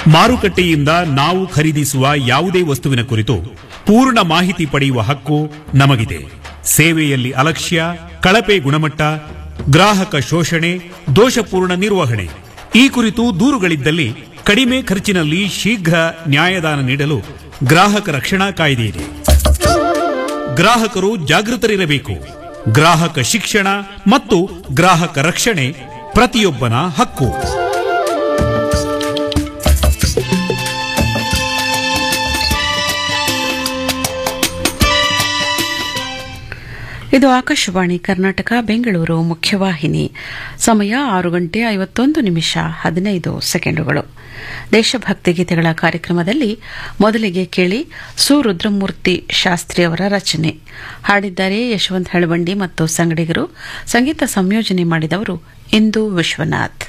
ಮಾರುಕಟ್ಟೆಯಿಂದ ನಾವು ಖರೀದಿಸುವ ಯಾವುದೇ ವಸ್ತುವಿನ ಕುರಿತು ಪೂರ್ಣ ಮಾಹಿತಿ ಪಡೆಯುವ ಹಕ್ಕು ನಮಗಿದೆ ಸೇವೆಯಲ್ಲಿ ಅಲಕ್ಷ್ಯ ಕಳಪೆ ಗುಣಮಟ್ಟ ಗ್ರಾಹಕ ಶೋಷಣೆ ದೋಷಪೂರ್ಣ ನಿರ್ವಹಣೆ ಈ ಕುರಿತು ದೂರುಗಳಿದ್ದಲ್ಲಿ ಕಡಿಮೆ ಖರ್ಚಿನಲ್ಲಿ ಶೀಘ್ರ ನ್ಯಾಯದಾನ ನೀಡಲು ಗ್ರಾಹಕ ರಕ್ಷಣಾ ಕಾಯ್ದೆ ಇದೆ ಗ್ರಾಹಕರು ಜಾಗೃತರಿರಬೇಕು ಗ್ರಾಹಕ ಶಿಕ್ಷಣ ಮತ್ತು ಗ್ರಾಹಕ ರಕ್ಷಣೆ ಪ್ರತಿಯೊಬ್ಬನ ಹಕ್ಕು ಇದು ಆಕಾಶವಾಣಿ ಕರ್ನಾಟಕ ಬೆಂಗಳೂರು ಮುಖ್ಯವಾಹಿನಿ ಸಮಯ ಆರು ಗಂಟೆ ಐವತ್ತೊಂದು ನಿಮಿಷ ಹದಿನೈದು ಸೆಕೆಂಡುಗಳು ದೇಶಭಕ್ತಿ ಗೀತೆಗಳ ಕಾರ್ಯಕ್ರಮದಲ್ಲಿ ಮೊದಲಿಗೆ ಕೇಳಿ ಸು ರುದ್ರಮೂರ್ತಿ ಶಾಸ್ತ್ರಿ ಅವರ ರಚನೆ ಹಾಡಿದ್ದಾರೆ ಯಶವಂತ್ ಹಳವಂಡಿ ಮತ್ತು ಸಂಗಡಿಗರು ಸಂಗೀತ ಸಂಯೋಜನೆ ಮಾಡಿದವರು ಇಂದು ವಿಶ್ವನಾಥ್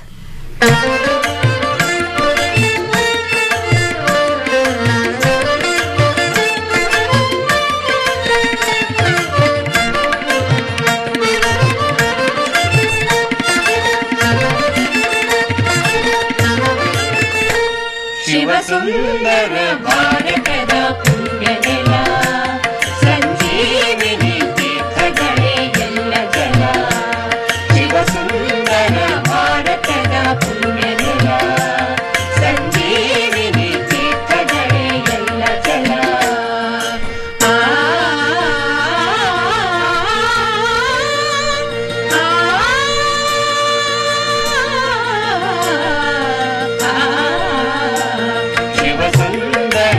ಶಿವಸುಂದರ ಭಾರತದ ಪುಣ್ಯನೆಲ ಸಂಜೀವಿನಿ ತೀರ್ಥಗಳೇ ಎಲ್ಲ ಜಲ ಶಿವಸುಂದರ ಭಾರತದ ಪುಣ್ಯನೆಲ ಸಂಜೀವಿನಿ ತೀರ್ಥಗಳೇ ಎಲ್ಲ ಜಲ ಆ ಶಿವಸುಂದರ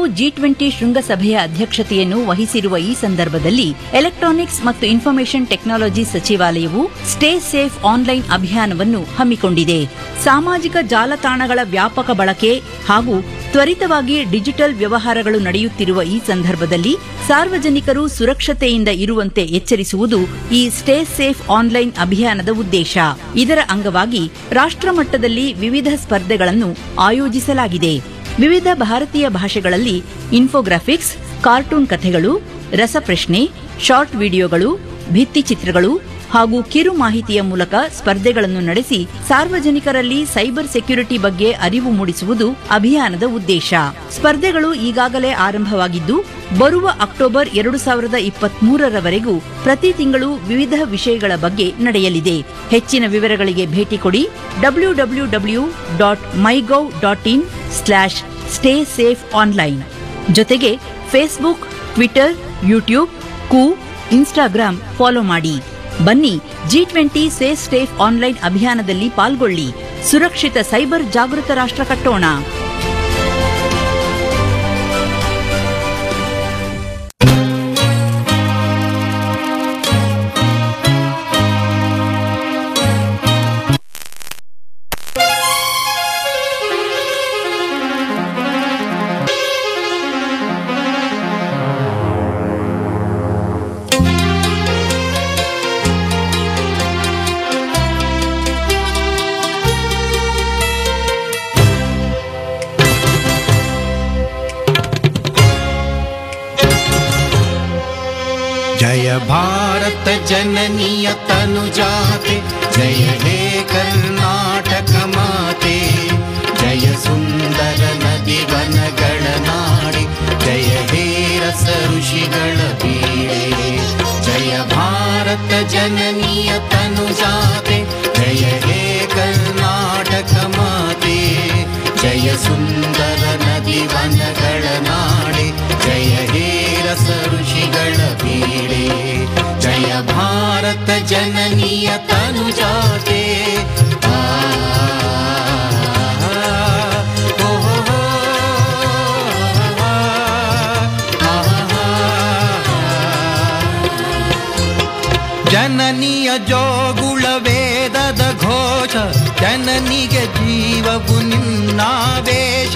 ಜಿ ಟ್ವೆಂಟಿ ಶೃಂಗಸಭೆಯ ಅಧ್ಯಕ್ಷತೆಯನ್ನು ವಹಿಸಿರುವ ಈ ಸಂದರ್ಭದಲ್ಲಿ ಎಲೆಕ್ಟ್ರಾನಿಕ್ಸ್ ಮತ್ತು ಇನ್ಫಾರ್ಮೇಷನ್ ಟೆಕ್ನಾಲಜಿ ಸಚಿವಾಲಯವು ಸ್ಟೇ ಸೇಫ್ ಆನ್ಲೈನ್ ಅಭಿಯಾನವನ್ನು ಹಮ್ಮಿಕೊಂಡಿದೆ ಸಾಮಾಜಿಕ ಜಾಲತಾಣಗಳ ವ್ಯಾಪಕ ಬಳಕೆ ಹಾಗೂ ತ್ವರಿತವಾಗಿ ಡಿಜಿಟಲ್ ವ್ಯವಹಾರಗಳು ನಡೆಯುತ್ತಿರುವ ಈ ಸಂದರ್ಭದಲ್ಲಿ ಸಾರ್ವಜನಿಕರು ಸುರಕ್ಷತೆಯಿಂದ ಇರುವಂತೆ ಎಚ್ಚರಿಸುವುದು ಈ ಸ್ಟೇ ಸೇಫ್ ಆನ್ಲೈನ್ ಅಭಿಯಾನದ ಉದ್ದೇಶ ಇದರ ಅಂಗವಾಗಿ ರಾಷ್ಟ್ರಮಟ್ಟದಲ್ಲಿ ವಿವಿಧ ಸ್ಪರ್ಧೆಗಳನ್ನು ಆಯೋಜಿಸಲಾಗಿದೆ ವಿವಿಧ ಭಾರತೀಯ ಭಾಷೆಗಳಲ್ಲಿ ಇನ್ಫೋಗ್ರಾಫಿಕ್ಸ್ ಕಾರ್ಟೂನ್ ಕಥೆಗಳು ರಸಪ್ರಶ್ನೆ ಶಾರ್ಟ್ ವಿಡಿಯೋಗಳು ಭಿತ್ತಿಚಿತ್ರಗಳು ಹಾಗೂ ಕಿರು ಮಾಹಿತಿಯ ಮೂಲಕ ಸ್ಪರ್ಧೆಗಳನ್ನು ನಡೆಸಿ ಸಾರ್ವಜನಿಕರಲ್ಲಿ ಸೈಬರ್ ಸೆಕ್ಯುರಿಟಿ ಬಗ್ಗೆ ಅರಿವು ಮೂಡಿಸುವುದು ಅಭಿಯಾನದ ಉದ್ದೇಶ ಸ್ಪರ್ಧೆಗಳು ಈಗಾಗಲೇ ಆರಂಭವಾಗಿದ್ದು ಬರುವ ಅಕ್ಟೋಬರ್ ಎರಡು ಸಾವಿರದ ಇಪ್ಪತ್ಮೂರರವರೆಗೂ ಪ್ರತಿ ತಿಂಗಳು ವಿವಿಧ ವಿಷಯಗಳ ಬಗ್ಗೆ ನಡೆಯಲಿದೆ ಹೆಚ್ಚಿನ ವಿವರಗಳಿಗೆ ಭೇಟಿ ಕೊಡಿ W W W dot MyGov dot in slash stay safe online ಜೊತೆಗೆ Facebook Twitter YouTube Koo Instagram follow ಮಾಡಿ ಬನ್ನಿ G twenty safe stay online ಅಭಿಯಾನದಲ್ಲಿ ಪಾಲ್ಗೊಳ್ಳಿ ಸುರಕ್ಷಿತ ಸೈಬರ್ ಜಾಗೃತ ರಾಷ್ಟ್ರ ಕಟ್ಟೋಣ जय भारत जननीय तनुजाते जय हे कर्नाटक माते जय सुन्दर नदी वनगणनाडे जय हे रस ऋषिಗಳ ಬೀಡೆ ಜಯ ಭಾರತ ಜನನೀಯ ತನುಜಾತೆ ಜಯ ಹೇ ಕರ್ನಾಟಕ ಮಾತೆ ಜಯ ಸುಂದರ ನದಿ ವನಗಳ ನಾಡೆ ಜಯ ಹೇ ರಸ ಋಷಿಗಳ ಬೀಡೆ ಜಯ ಭಾರತ ಜನನೀಯ ತನುಜಾತೆ ಆ, ಓ, ಹೋ, ಹೋ, ಆ, ಆ, ಜನನಿಯ ಜೋಗುಳ ವೇದದ ಘೋಷ ಜನನಿಗೆ ಜೀವವು ನಿನ್ನಾವೇಶ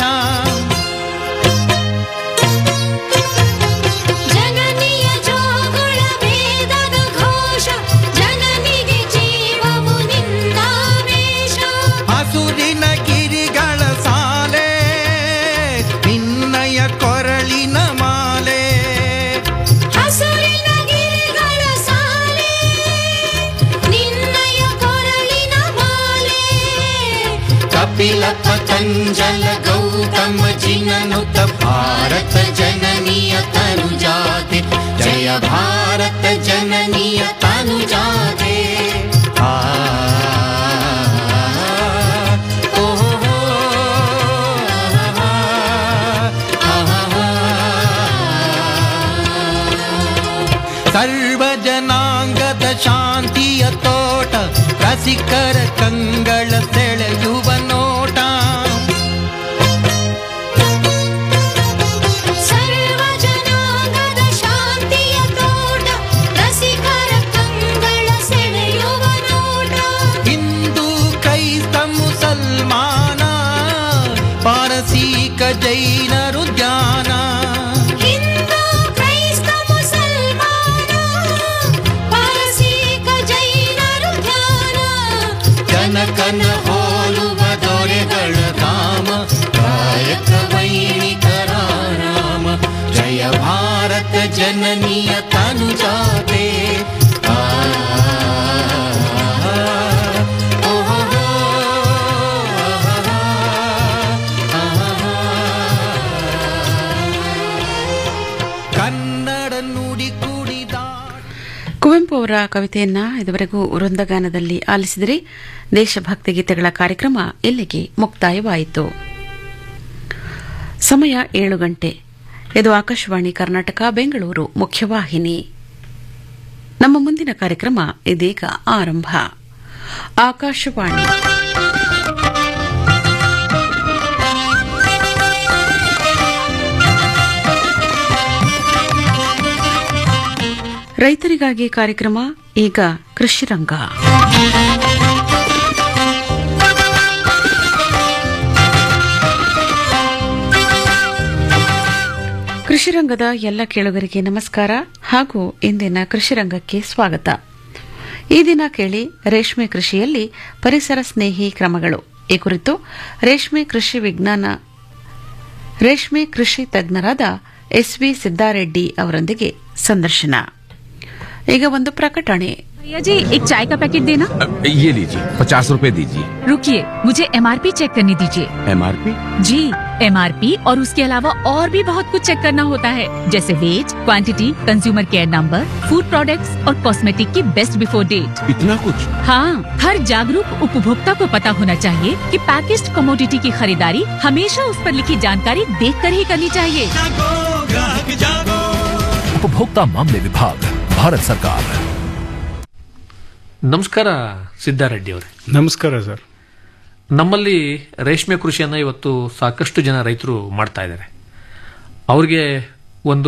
ಜನನಿಯ ಜೋಗುಳ ವೇದದ ಘೋಷ ಜನನಿಗೆ ಜೀವವು ನಿಂದಾವೇಶ ಹಸುರಿನ ಗಿರಿಗಳ ಸಾಲೆ ನಿನ್ನಯ ಕೊರಳಿನ ಮಾಲೆ ಹಸುರಿನ ಗಿರಿಗಳ ಸಾಲೆ ನಿನ್ನಯ ಕೊರಳಿನ ಮಾಲೆ ಕಪಿಲ ಪತಂಜಲ ಗೌತಮ ಜಿನನುತ ಭಾರತ ಜನನೀಯ ತನುಜಾತೆ ಜಯ ಭಾರತ ಜನನೀಯ ತನುಜಾತೆ ಆ, ಓ, ಹೋ, ಹೋ, ಆ, ಆ, ಸರ್ವ ಜನಾಂಗದ ಶಾಂತಿಯ ತೋಟ ರಸಿಕರ ಕಂಗಳ ಸೆಳೆಯುವ ನೋಟ ಸರ್ವ ಜನಾಂಗದ ಶಾಂತಿಯ ತೋಟ ರಸಿಕರ ಕಂಗಳ ಸೆಳೆಯುವ ನೋಟ ಹಿಂದೂ ಕ್ರೈಸ್ತ ಮುಸಲ್ಮಾನ ಪಾರಸೀಕ ಜೈನರು ಧ್ಯಾನ ಹಿಂದೂ ಕ್ರೈಸ್ತ ಮುಸಲ್ಮಾನ ಪಾರಸೀಕ ಜೈನರು ಧ್ಯಾನ ಜನಕನ ಹೋಲುವ ದೊರೆಗಳ ಧಾಮ ಕಾಯಕ ವೈಣಿಕರ ರಾಮ ಜಯ ಭಾರತ ಜನನೀಯ ತನುಜಾತೆ ಆ, ಓ, ಹೋ, ಹೋ, ಆ, ಕನ್ನಡ ನುಡಿ ಕುಡಿದ ಕುವೆಂಪು ಅವರ ಕವಿತೆಯನ್ನ ಇದುವರೆಗೂ ವೃಂದಗಾನದಲ್ಲಿ ಆಲಿಸಿದರೆ ದೇಶಭಕ್ತಿ ಗೀತೆಗಳ ಕಾರ್ಯಕ್ರಮ ಇಲ್ಲಿಗೆ ಮುಕ್ತಾಯವಾಯಿತು ಸಮಯ ಏಳು ಗಂಟೆ ಇದು ಆಕಾಶವಾಣಿ ಕರ್ನಾಟಕ ಬೆಂಗಳೂರು ಮುಖ್ಯವಾಹಿನಿ ನಮ್ಮ ಮುಂದಿನ ಕಾರ್ಯಕ್ರಮ ಇದೀಗ ಆರಂಭ ಆಕಾಶವಾಣಿ ರೈತರಿಗಾಗಿ ಕಾರ್ಯಕ್ರಮ ಈಗ ಕೃಷಿರಂಗ ಕೃಷಿರಂಗದ ಎಲ್ಲ ಕೇಳುಗರಿಗೆ ನಮಸ್ಕಾರ ಹಾಗೂ ಇಂದಿನ ಕೃಷಿರಂಗಕ್ಕೆ ಸ್ವಾಗತ ಈ ದಿನ ಕೇಳಿ ರೇಷ್ಮೆ ಕೃಷಿಯಲ್ಲಿ ಪರಿಸರ ಸ್ನೇಹಿ ಕ್ರಮಗಳು ಈ ಕುರಿತು ರೇಷ್ಮೆ ಕೃಷಿ ವಿಜ್ಞಾನ ರೇಷ್ಮೆ ಕೃಷಿ ತಜ್ಞರಾದ ಎಸ್ವಿ ಸಿದ್ದಾರೆಡ್ಡಿ ಅವರೊಂದಿಗೆ ಸಂದರ್ಶನ ಈಗ ಒಂದು ಪ್ರಕಟಣೆ भैया जी एक चाय का पैकेट देना ये लीजिए पचास रूपए दीजिए रुकिए मुझे एमआरपी चेक करने दीजिए एमआरपी जी एमआरपी और उसके अलावा और भी बहुत कुछ चेक करना होता है जैसे weight quantity consumer care number food products और कॉस्मेटिक की बेस्ट बिफोर डेट इतना कुछ हाँ हर जागरूक उपभोक्ता को पता होना चाहिए कि पैकेज्ड कमोडिटी की खरीदारी हमेशा उस पर लिखी जानकारी देख कर ही करनी चाहिए उपभोक्ता मामले विभाग भारत सरकार ನಮಸ್ಕಾರ ಸಿದ್ದಾರೆಡ್ಡಿ ಅವರೇ ನಮಸ್ಕಾರ ಸರ್ ನಮ್ಮಲ್ಲಿ ರೇಷ್ಮೆ ಕೃಷಿಯನ್ನು ಇವತ್ತು ಸಾಕಷ್ಟು ಜನ ರೈತರು ಮಾಡ್ತಾ ಇದ್ದಾರೆ ಅವ್ರಿಗೆ ಒಂದು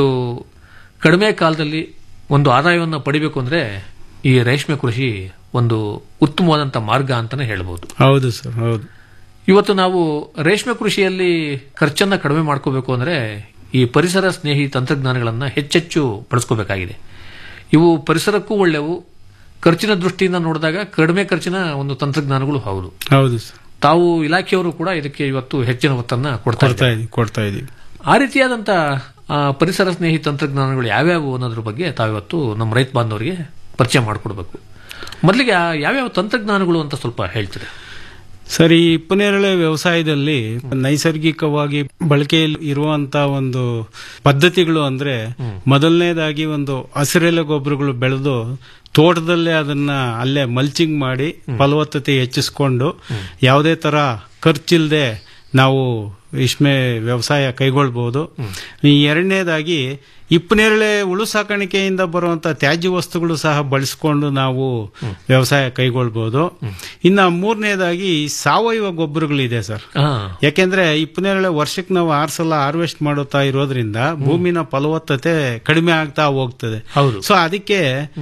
ಕಡಿಮೆ ಕಾಲದಲ್ಲಿ ಒಂದು ಆದಾಯವನ್ನು ಪಡಿಬೇಕು ಅಂದರೆ ಈ ರೇಷ್ಮೆ ಕೃಷಿ ಒಂದು ಉತ್ತಮವಾದಂಥ ಮಾರ್ಗ ಅಂತಲೇ ಹೇಳ್ಬೋದು ಹೌದು ಸರ್ ಹೌದು ಇವತ್ತು ನಾವು ರೇಷ್ಮೆ ಕೃಷಿಯಲ್ಲಿ ಖರ್ಚನ್ನು ಕಡಿಮೆ ಮಾಡ್ಕೋಬೇಕು ಅಂದರೆ ಈ ಪರಿಸರ ಸ್ನೇಹಿ ತಂತ್ರಜ್ಞಾನಗಳನ್ನು ಹೆಚ್ಚೆಚ್ಚು ಬಳಸ್ಕೋಬೇಕಾಗಿದೆ ಇವು ಪರಿಸರಕ್ಕೂ ಒಳ್ಳೆವು ಖರ್ಚಿನ ದೃಷ್ಟಿಯಿಂದ ನೋಡಿದಾಗ ಕಡಿಮೆ ಖರ್ಚಿನ ಒಂದು ತಂತ್ರಜ್ಞಾನಗಳು ಹೌದು ಹೌದು ಸರ್ ತಾವು ಇಲಾಖೆಯವರು ಕೂಡ ಇದಕ್ಕೆ ಇವತ್ತು ಹೆಚ್ಚಿನ ಒತ್ತನ್ನು ಕೊಡ್ತಾ ಕೊಡ್ತಾ ಇದ್ದಾರೆ ಇದೀವಿ ಕೊಡ್ತಾ ಇದೀವಿ ಆ ರೀತಿಯಾದಂಥ ಆ, ಪರಿಸರ ಸ್ನೇಹಿ ತಂತ್ರಜ್ಞಾನಗಳು ಯಾವ್ಯಾವು ಅನ್ನೋದ್ರ ಬಗ್ಗೆ ತಾವಿವತ್ತು ನಮ್ಮ ರೈತ ಬಾಂಧವರಿಗೆ ಪರಿಚಯ ಮಾಡಿಕೊಡ್ಬೇಕು ಮೊದಲಿಗೆ ಆ ಯಾವ್ಯಾವ ತಂತ್ರಜ್ಞಾನಗಳು ಅಂತ ಸ್ವಲ್ಪ ಹೇಳ್ತೀರಿ ಸರ್ ಈ ಇಪ್ಪನೇರಳೆ ವ್ಯವಸಾಯದಲ್ಲಿ ನೈಸರ್ಗಿಕವಾಗಿ ಬಳಕೆಯಲ್ಲಿ ಇರುವಂತ ಒಂದು ಪದ್ಧತಿಗಳು ಅಂದ್ರೆ ಮೊದಲನೇದಾಗಿ ಒಂದು ಹಸಿರೆಲೆ ಗೊಬ್ಬರಗಳು ಬೆಳೆದು ತೋಟದಲ್ಲೇ ಅದನ್ನ ಅಲ್ಲೇ ಮಲ್ಚಿಂಗ್ ಮಾಡಿ ಫಲವತ್ತತೆ ಹೆಚ್ಚಿಸ್ಕೊಂಡು ಯಾವುದೇ ತರ ಖರ್ಚಿಲ್ಲದೆ ನಾವು ರೇಷ್ಮೆ ವ್ಯವಸಾಯ ಕೈಗೊಳ್ಬಹುದು ಈ ಎರಡನೇದಾಗಿ ಇಪ್ಪನೇರಳೆ ಉಳು ಸಾಕಾಣಿಕೆಯಿಂದ ಬರುವಂತ ತ್ಯಾಜ್ಯ ವಸ್ತುಗಳು ಸಹ ಬಳಸ್ಕೊಂಡು ನಾವು ವ್ಯವಸಾಯ ಕೈಗೊಳ್ಬಹುದು ಇನ್ನ ಮೂರನೇದಾಗಿ ಸಾವಯವ ಗೊಬ್ಬರಗಳಿದೆ ಸರ್ ಯಾಕೆಂದ್ರೆ ಇಪ್ಪನೇರಳೆ ವರ್ಷಕ್ಕೆ ನಾವು ಆರು ಸಲ ಹಾರ್ವೆಸ್ಟ್ ಮಾಡುತ್ತಾ ಇರೋದ್ರಿಂದ ಭೂಮಿನ ಫಲವತ್ತತೆ ಕಡಿಮೆ ಆಗ್ತಾ ಹೋಗ್ತದೆ ಹೌದು ಸೊ ಅದಕ್ಕೆ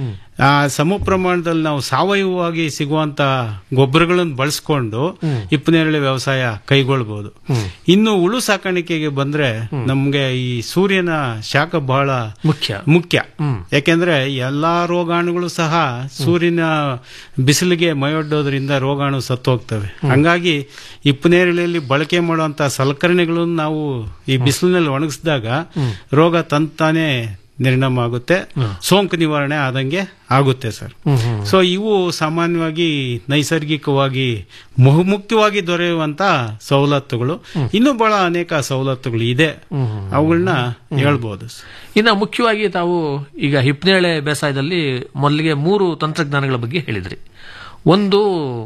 ಆ ಸಮ ಪ್ರಮಾಣದಲ್ಲಿ ನಾವು ಸಾವಯವವಾಗಿ ಸಿಗುವಂತ ಗೊಬ್ಬರಗಳನ್ನು ಬಳಸ್ಕೊಂಡು ಇಪ್ಪನೇರಳೆ ವ್ಯವಸಾಯ ಕೈಗೊಳ್ಬಹುದು ಇನ್ನು ಉಳು ಸಾಕಾಣಿಕೆಗೆ ಬಂದ್ರೆ ನಮ್ಗೆ ಈ ಸೂರ್ಯನ ಶಾಖ ಬಹಳ ಮುಖ್ಯ ಮುಖ್ಯ ಯಾಕೆಂದ್ರೆ ಎಲ್ಲಾ ರೋಗಾಣುಗಳು ಸಹ ಸೂರ್ಯನ ಬಿಸಿಲಿಗೆ ಮೈಯೊಡ್ಡೋದ್ರಿಂದ ರೋಗಾಣು ಸತ್ತೋಗ್ತವೆ ಹಂಗಾಗಿ ಇಪ್ಪನೇರಳೆಯಲ್ಲಿ ಬಳಕೆ ಮಾಡುವಂತ ಸಲಕರಣೆಗಳನ್ನು ನಾವು ಈ ಬಿಸಿಲಿನಲ್ಲಿ ಒಣಗಿಸಿದಾಗ ರೋಗ ತಂತಾನೆ ನಿರ್ಣಾಮ ಆಗುತ್ತೆ ಸೋಂಕು ನಿವಾರಣೆ ಆದಂಗೆ ಆಗುತ್ತೆ ಸರ್ ಸೊ ಇವು ಸಾಮಾನ್ಯವಾಗಿ ನೈಸರ್ಗಿಕವಾಗಿ ಬಹುಮುಖ್ಯವಾಗಿ ದೊರೆಯುವಂತ ಸವಲತ್ತುಗಳು ಇನ್ನೂ ಬಹಳ ಅನೇಕ ಸವಲತ್ತುಗಳು ಇದೆ ಅವುಗಳನ್ನ ಹೇಳ್ಬೋದು ಸರ್. ಇನ್ನು ಮುಖ್ಯವಾಗಿ ತಾವು ಈಗ ಹಿಪ್ನೇಳೆ ಬೇಸಾಯದಲ್ಲಿ ಮೊದಲಿಗೆ ಮೂರು ತಂತ್ರಜ್ಞಾನಗಳ ಬಗ್ಗೆ ಹೇಳಿದ್ರಿ ಒಂದು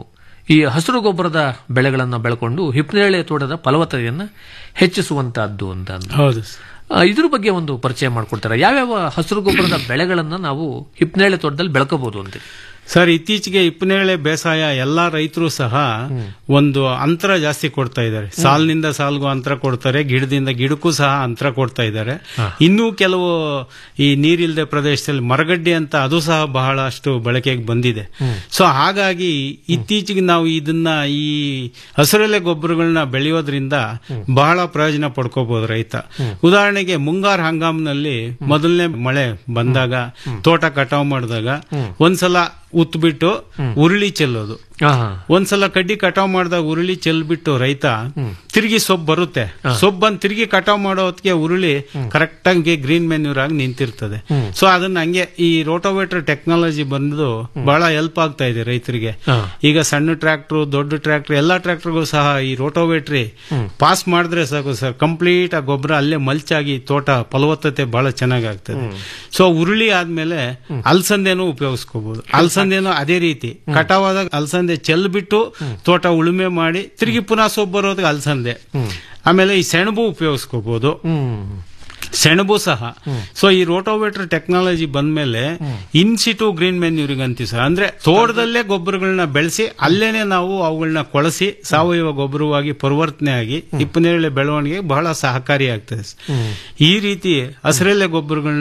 ಈ ಹಸಿರು ಗೊಬ್ಬರದ ಬೆಳೆಗಳನ್ನು ಬೆಳ್ಕೊಂಡು ಹಿಪ್ನೇಳೆ ತೋಟದ ಫಲವತ್ತತೆಯನ್ನು ಹೆಚ್ಚಿಸುವಂತಹದ್ದು ಅಂತ ಅಂದ್ರು. ಹೌದು ಸರ್. ಆ, ಇದ್ರ ಬಗ್ಗೆ ಒಂದು ಪರಿಚಯ ಮಾಡ್ಕೊಡ್ತಾರೆ ಯಾವ್ಯಾವ ಹಸಿರು ಗೊಬ್ಬರದ ಬೆಳೆಗಳನ್ನ ನಾವು ಹಿಪ್ನೇಳೆ ತೋಟದಲ್ಲಿ ಬೆಳ್ಕೋಬಹುದು ಅಂತ ಸರ್ ಇತ್ತೀಚೆಗೆ ಇಪ್ಪನೇಳೆ ಬೇಸಾಯ ಎಲ್ಲಾ ರೈತರು ಸಹ ಒಂದು ಅಂತರ ಜಾಸ್ತಿ ಕೊಡ್ತಾ ಇದ್ದಾರೆ ಸಾಲಿನಿಂದ ಸಾಲ್ಗೂ ಅಂತರ ಕೊಡ್ತಾರೆ ಗಿಡದಿಂದ ಗಿಡಕ್ಕೂ ಸಹ ಅಂತರ ಕೊಡ್ತಾ ಇದ್ದಾರೆ ಇನ್ನೂ ಕೆಲವು ಈ ನೀರಿಲ್ಲದೆ ಪ್ರದೇಶದಲ್ಲಿ ಮರಗಡ್ಡೆ ಅಂತ ಅದು ಸಹ ಬಹಳಷ್ಟು ಬಳಕೆಗೆ ಬಂದಿದೆ ಸೊ ಹಾಗಾಗಿ ಇತ್ತೀಚೆಗೆ ನಾವು ಇದನ್ನ ಈ ಹಸಿರೆಲೆ ಗೊಬ್ಬರಗಳನ್ನ ಬೆಳೆಯೋದ್ರಿಂದ ಬಹಳ ಪ್ರಯೋಜನ ಪಡ್ಕೋಬಹುದು ರೈತ ಉದಾಹರಣೆಗೆ ಮುಂಗಾರು ಹಂಗಾಮಿನಲ್ಲಿ ಮೊದಲನೇ ಮಳೆ ಬಂದಾಗ ತೋಟ ಕಟಾವು ಮಾಡಿದಾಗ ಒಂದ್ಸಲ ಉತ್ಬಿಟ್ಟು ಉರುಳಿ ಚೆಲ್ಲೋದು ಒಂದ್ಸಲ ಕಡ್ಡಿ ಕಟಾವ್ ಮಾಡಿದಾಗ ಉರುಳಿ ಚೆಲ್ಬಿಟ್ಟು ರೈತ ತಿರುಗಿ ಸೊಪ್ಪು ಬರುತ್ತೆ ಸೊಪ್ಪು ಬಂದು ತಿರುಗಿ ಕಟಾವ್ ಮಾಡೋ ಹೊತ್ತಿಗೆ ಉರುಳಿ ಕರೆಕ್ಟ್ ಆಗಿ ಗ್ರೀನ್ ಮೆನ್ಯೂರ್ ಆಗಿ ನಿಂತಿರ್ತದೆ ಸೊ ಅದನ್ನ ಹಂಗೆ ಈ ರೋಟೋವೇಟರ್ ಟೆಕ್ನಾಲಜಿ ಬಂದು ಬಹಳ ಹೆಲ್ಪ್ ಆಗ್ತಾ ಇದೆ ರೈತರಿಗೆ ಈಗ ಸಣ್ಣ ಟ್ರ್ಯಾಕ್ಟರ್ ದೊಡ್ಡ ಟ್ರ್ಯಾಕ್ಟರ್ ಎಲ್ಲಾ ಟ್ರ್ಯಾಕ್ಟರ್ಗೂ ಸಹ ಈ ರೋಟೋವೇಟ್ರಿ ಪಾಸ್ ಮಾಡಿದ್ರೆ ಸಾಕು ಸರ್ ಕಂಪ್ಲೀಟ್ ಆ ಗೊಬ್ಬರ ಅಲ್ಲೇ ಮಲ್ಚಾಗಿ ತೋಟ ಫಲವತ್ತತೆ ಬಹಳ ಚೆನ್ನಾಗಿ ಆಗ್ತದೆ ಸೊ ಉರುಳಿ ಆದ್ಮೇಲೆ ಅಲ್ಸಂದೆನೂ ಉಪಯೋಗಿಸ್ಕೋಬಹುದು ಅಲ್ಸಂದೆನೂ ಅದೇ ರೀತಿ ಕಟಾವಾದಾಗ ಅಲ್ಸಂದೆ ಚೆಲ್ಬಿಟ್ಟು ತೋಟ ಉಳುಮೆ ಮಾಡಿ ತಿರುಗಿ ಪುನಃ ಸೊಪ್ಪು ಬರೋದಕ್ಕೆ ಅಲ್ಸಂದೆ ಆಮೇಲೆ ಈ ಸೆಣಬು ಉಪಯೋಗಿಸ್ಕೋಬಹುದು ಸೆಣಬು ಸಹ ಸೊ ಈ ರೋಟೋವೇಟರ್ ಟೆಕ್ನಾಲಜಿ ಬಂದ್ಮೇಲೆ ಇನ್ಸಿಟು ಗ್ರೀನ್ ಮೆನ್ಯೂರಿಂಗ್ ಅಂತೀವಿ ಸರ್ ಅಂದ್ರೆ ತೋಟದಲ್ಲೇ ಗೊಬ್ಬರಗಳನ್ನ ಬೆಳೆಸಿ ಅಲ್ಲೇನೆ ನಾವು ಅವುಗಳನ್ನ ಕೊಳಸಿ ಸಾವಯವ ಗೊಬ್ಬರವಾಗಿ ಪರಿವರ್ತನೆ ಆಗಿ ಇಪ್ಪನೇಳೆ ಬೆಳವಣಿಗೆ ಬಹಳ ಸಹಕಾರಿಯಾಗ್ತದೆ ಈ ರೀತಿ ಹಸಿರೆಲೆ ಗೊಬ್ಬರಗಳನ್ನ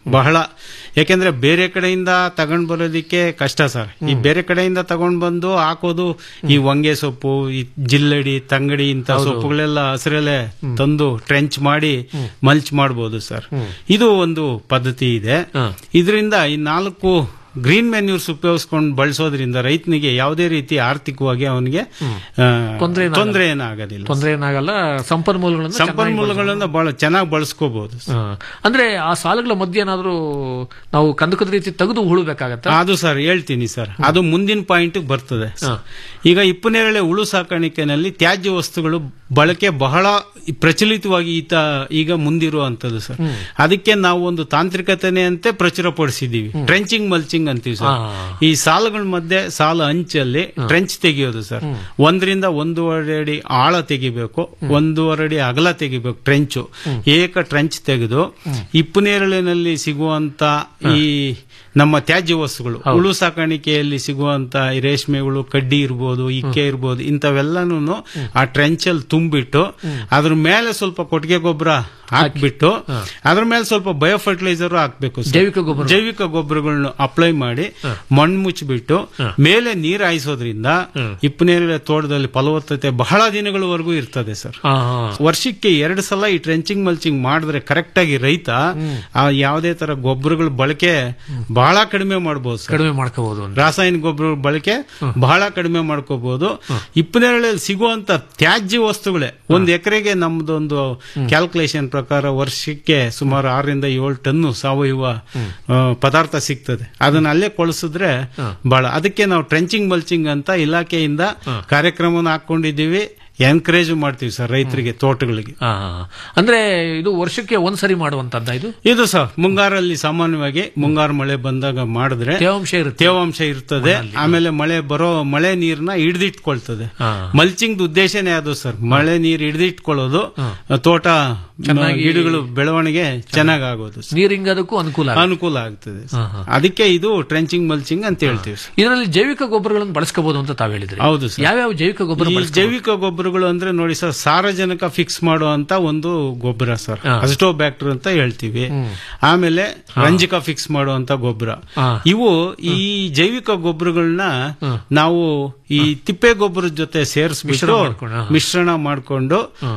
ಬಹಳ ಯಾಕೆಂದ್ರೆ ಬೇರೆ ಕಡೆಯಿಂದ ತಗೊಂಡ್ ಬರೋದಿಕ್ಕೆ ಕಷ್ಟ ಸರ್ ಈ ಬೇರೆ ಕಡೆಯಿಂದ ತಗೊಂಡ್ ಬಂದು ಹಾಕೋದು ಈ ಹೊಂಗೆ ಸೊಪ್ಪು ಈ ಜಿಲ್ಲಡಿ ತಂಗಡಿ ಇಂತ ಹೌದು. ಸೊಪ್ಪುಗಳೆಲ್ಲ ಹಸಿರಲ್ಲೇ ತಂದು ಟ್ರೆಂಚ್ ಮಾಡಿ ಮಲ್ಚ್ ಮಾಡಬಹುದು ಸರ್ ಇದು ಒಂದು ಪದ್ಧತಿ ಇದೆ ಇದರಿಂದ ಈ ನಾಲ್ಕು ಗ್ರೀನ್ ಮೆನ್ಯೂರ್ಸ್ ಉಪಯೋಗಿಸ್ಕೊಂಡು ಬಳಸೋದ್ರಿಂದ ರೈತನಿಗೆ ಯಾವುದೇ ರೀತಿ ಆರ್ಥಿಕವಾಗಿ ಅವನಿಗೆ ತೊಂದ್ರೆ ಏನಾಗಲ್ಲ. ತೊಂದರೆ ಏನಾಗೋದಿಲ್ಲ ತೊಂದರೆ ಏನಾಗಲ್ಲ ಸಂಪನ್ಮೂಲಗಳನ್ನು ಚೆನ್ನಾಗಿ ಸಂಪನ್ಮೂಲಗಳನ್ನ ಬಹಳ ಚೆನ್ನಾಗಿ ಬಳಸ್ಕೋಬಹುದು ಹಾ. ಅಂದ್ರೆ ಆ ಸಾಲುಗಳ ಮಧ್ಯೆ ಏನಾದ್ರೂ ನಾವು ಕಂದಕದ ರೀತಿ ತೆಗೆದು ಉಳುಬೇಕಾಗತ್ತ ಅದು ಸರ್ ಹೇಳ್ತೀನಿ ಸರ್ ಅದು ಮುಂದಿನ ಪಾಯಿಂಟ್ ಬರ್ತದೆ ಈಗ ಇಪ್ಪನೇರಳೆ ಹುಳು ಸಾಕಾಣಿಕೆನಲ್ಲಿ ತ್ಯಾಜ್ಯ ವಸ್ತುಗಳು ಬಳಕೆ ಬಹಳ ಪ್ರಚಲಿತವಾಗಿ ಈತ ಈಗ ಮುಂದಿರುವಂತದ್ದು ಸರ್ ಅದಕ್ಕೆ ನಾವು ಒಂದು ತಾಂತ್ರಿಕತೆನೆ ಅಂತೆ ಪ್ರಚುರಪಡಿಸಿದೀವಿ ಟ್ರೆಂಚಿಂಗ್ ಮಲ್ಚಿಂಗ್ ಅಂತೀವಿ ಸರ್ ಈ ಸಾಲುಗಳ ಮಧ್ಯೆ ಸಾಲು ಅಂಚಲ್ಲಿ ಟ್ರೆಂಚ್ ತೆಗೆಯೋದು ಸರ್ ಒಂದರಿಂದ ಒಂದೂವರೆ ಅಡಿ ಆಳ ತೆಗಿಬೇಕು ಒಂದೂವರೆ ಅಡಿ ಅಗಲ ತೆಗಿಬೇಕು ಟ್ರೆಂಚು ಏಕ ಟ್ರೆಂಚ್ ತೆಗೆದು ಇಪ್ಪನೇರಳಿನಲ್ಲಿ ಸಿಗುವಂತ ಈ ನಮ್ಮ ತ್ಯಾಜ್ಯ ವಸ್ತುಗಳು ಹುಳು ಸಾಕಾಣಿಕೆಯಲ್ಲಿ ಸಿಗುವಂತ ಈ ರೇಷ್ಮೆ ಹುಳು ಕಡ್ಡಿ ಇರ್ಬೋದು ಇಕ್ಕೆ ಇರ್ಬೋದು ಇಂಥವೆಲ್ಲನೂ ಆ ಟ್ರೆಂಚಲ್ಲಿ ತುಂಬಿಟ್ಟು ಅದ್ರ ಮೇಲೆ ಸ್ವಲ್ಪ ಕೊಟ್ಟಿಗೆ ಗೊಬ್ಬರ ಹಾಕ್ಬಿಟ್ಟು ಅದ್ರ ಮೇಲೆ ಸ್ವಲ್ಪ ಬಯೋ ಫರ್ಟಿಲೈಸರ್ ಹಾಕ್ಬೇಕು ಸರ್. ಜೈವಿಕ ಗೊಬ್ಬರ. ಜೈವಿಕ ಗೊಬ್ಬರಗಳನ್ನ ಅಪ್ಲೈ ಮಾಡಿ ಮಣ್ಣು ಮುಚ್ಚಿಬಿಟ್ಟು ಮೇಲೆ ನೀರು ಹಾಯಿಸೋದ್ರಿಂದ ಇಪ್ಪನೇರಳೆ ತೋಟದಲ್ಲಿ ಫಲವತ್ತತೆ ಬಹಳ ದಿನಗಳವರೆಗೂ ಇರ್ತದೆ ಸರ್ ವರ್ಷಕ್ಕೆ ಎರಡು ಸಲ ಈ ಟ್ರೆಂಚಿಂಗ್ ಮಲ್ಚಿಂಗ್ ಮಾಡಿದ್ರೆ ಕರೆಕ್ಟ್ ಆಗಿ ರೈತ ಆ ಯಾವುದೇ ತರ ಗೊಬ್ಬರಗಳ ಬಳಕೆ ಬಹಳ ಕಡಿಮೆ ಮಾಡಬಹುದು ಸರ್ ಕಡಿಮೆ ಮಾಡ್ಕೋಬಹುದು ರಾಸಾಯನಿಕ ಗೊಬ್ಬರ ಬಳಕೆ ಬಹಳ ಕಡಿಮೆ ಮಾಡ್ಕೋಬಹುದು ಇಪ್ಪನೇರಳೆಯಲ್ಲಿ ಸಿಗುವಂತ ತ್ಯಾಜ್ಯ ವಸ್ತುಗಳೇ ಒಂದು ಎಕರೆಗೆ ನಮ್ದೊಂದು ಕ್ಯಾಲ್ಕುಲೇಷನ್ ಪ್ರಕಾರ ವರ್ಷಕ್ಕೆ ಸುಮಾರು ಆರರಿಂದ ಏಳು ಟನ್ನು ಸಾವಯವ ಆ, ಪದಾರ್ಥ ಸಿಗ್ತದೆ ಅದನ್ನ ಅಲ್ಲೇ ಕೊಳಿಸಿದ್ರೆ ಬಹಳ ಅದಕ್ಕೆ ನಾವು ಟ್ರೆಂಚಿಂಗ್ ಮಲ್ಚಿಂಗ್ ಅಂತ ಇಲಾಖೆಯಿಂದ ಕಾರ್ಯಕ್ರಮನ ಹಾಕೊಂಡಿದ್ದೀವಿ ಎನ್ಕರೇಜ್ ಮಾಡ್ತೀವಿ ಸರ್ ರೈತರಿಗೆ ತೋಟಗಳಿಗೆ ಆ, ಅಂದ್ರೆ ಇದು ವರ್ಷಕ್ಕೆ ಒಂದ್ಸರಿ ಮಾಡುವಂತದ್ದ ಇದು ಇದು ಸರ್ ಮುಂಗಾರಲ್ಲಿ ಸಾಮಾನ್ಯವಾಗಿ ಮುಂಗಾರು ಮಳೆ ಬಂದಾಗ ಮಾಡಿದ್ರೆ ತೇವಾಂಶ ಇರುತ್ತೆ ತೇವಾಂಶ ಇರ್ತದೆ ಆಮೇಲೆ ಮಳೆ ಬರೋ ಮಳೆ ನೀರ್ನ ಹಿಡಿದಿಟ್ಕೊಳ್ತದೆ ಮಲ್ಚಿಂಗ್ ಉದ್ದೇಶನೇ ಅದು ಸರ್ ಮಳೆ ನೀರು ಹಿಡಿದಿಟ್ಕೊಳ್ಳೋದು ತೋಟ ಚೆನ್ನಾಗಿ ಗಿಡಗಳು ಬೆಳವಣಿಗೆ ಚೆನ್ನಾಗ್ ಆಗೋದು sir. ನೀರ್ ಹಿಂಗೋದಕ್ಕೂ ಅನುಕೂಲ ಆಗುತ್ತೆ. ಅನುಕೂಲ ಆಗ್ತದೆ sir. ಅದಕ್ಕೆ ಇದು ಟ್ರೆಂಚಿಂಗ್ ಮಲ್ಚಿಂಗ್ ಅಂತ ಹೇಳ್ತೀವಿ sir. ಇದರಲ್ಲಿ ಜೈವಿಕ ಗೊಬ್ಬರಗಳನ್ನು ಬಳಸ್ಕೋಬಹುದು ಅಂತ ತಾವ್ ಹೇಳಿದ್ರಿ ಹೌದು ಸರ್ ಯಾವ್ಯಾವ ಜೈವಿಕ ಗೊಬ್ಬರ ಈ ಬಳಸ್ಕೋಬಹುದು? ಜೈವಿಕ ಗೊಬ್ಬರಗಳು ಅಂದ್ರೆ ನೋಡಿ ಸರ್ ಸಾರಜನಕ ಫಿಕ್ಸ್ ಮಾಡುವಂತ ಒಂದು ಗೊಬ್ಬರ ಸರ್ ಅಸ್ಟೋಬ್ಯಾಕ್ಟರ್ ಅಂತ ಹೇಳ್ತೀವಿ ಆಮೇಲೆ ರಂಜಕ ಫಿಕ್ಸ್ ಮಾಡುವಂತ ಗೊಬ್ಬರ ಇವು ಈ ಜೈವಿಕ ಗೊಬ್ಬರಗಳನ್ನ ನಾವು ಈ ತಿಪ್ಪೆ ಗೊಬ್ಬರದ ಜೊತೆ ಸೇರಿಸ್ಬಿಟ್ಟು ಮಿಶ್ರಣ ಮಾಡ್ಕೊಂಡು, ಹಾ. ಮಿಶ್ರಣ ಮಾಡಿಕೊಂಡು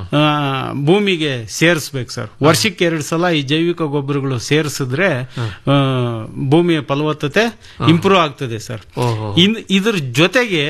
ಭೂಮಿಗೆ ಸೇರಿಸ್ಬೇಕು ಸರ್ ವರ್ಷಕ್ಕೆ ಎರಡು ಸಲ ಈ ಜೈವಿಕ ಗೊಬ್ಬರಗಳು ಸೇರಿಸಿದ್ರೆ ಆ, ಭೂಮಿಯ ಫಲವತ್ತತೆ ಇಂಪ್ರೂವ್ ಆಗ್ತದೆ ಸರ್ ಓಹೋ. ಇನ್ ಇದ್ರ ಜೊತೆಗೆ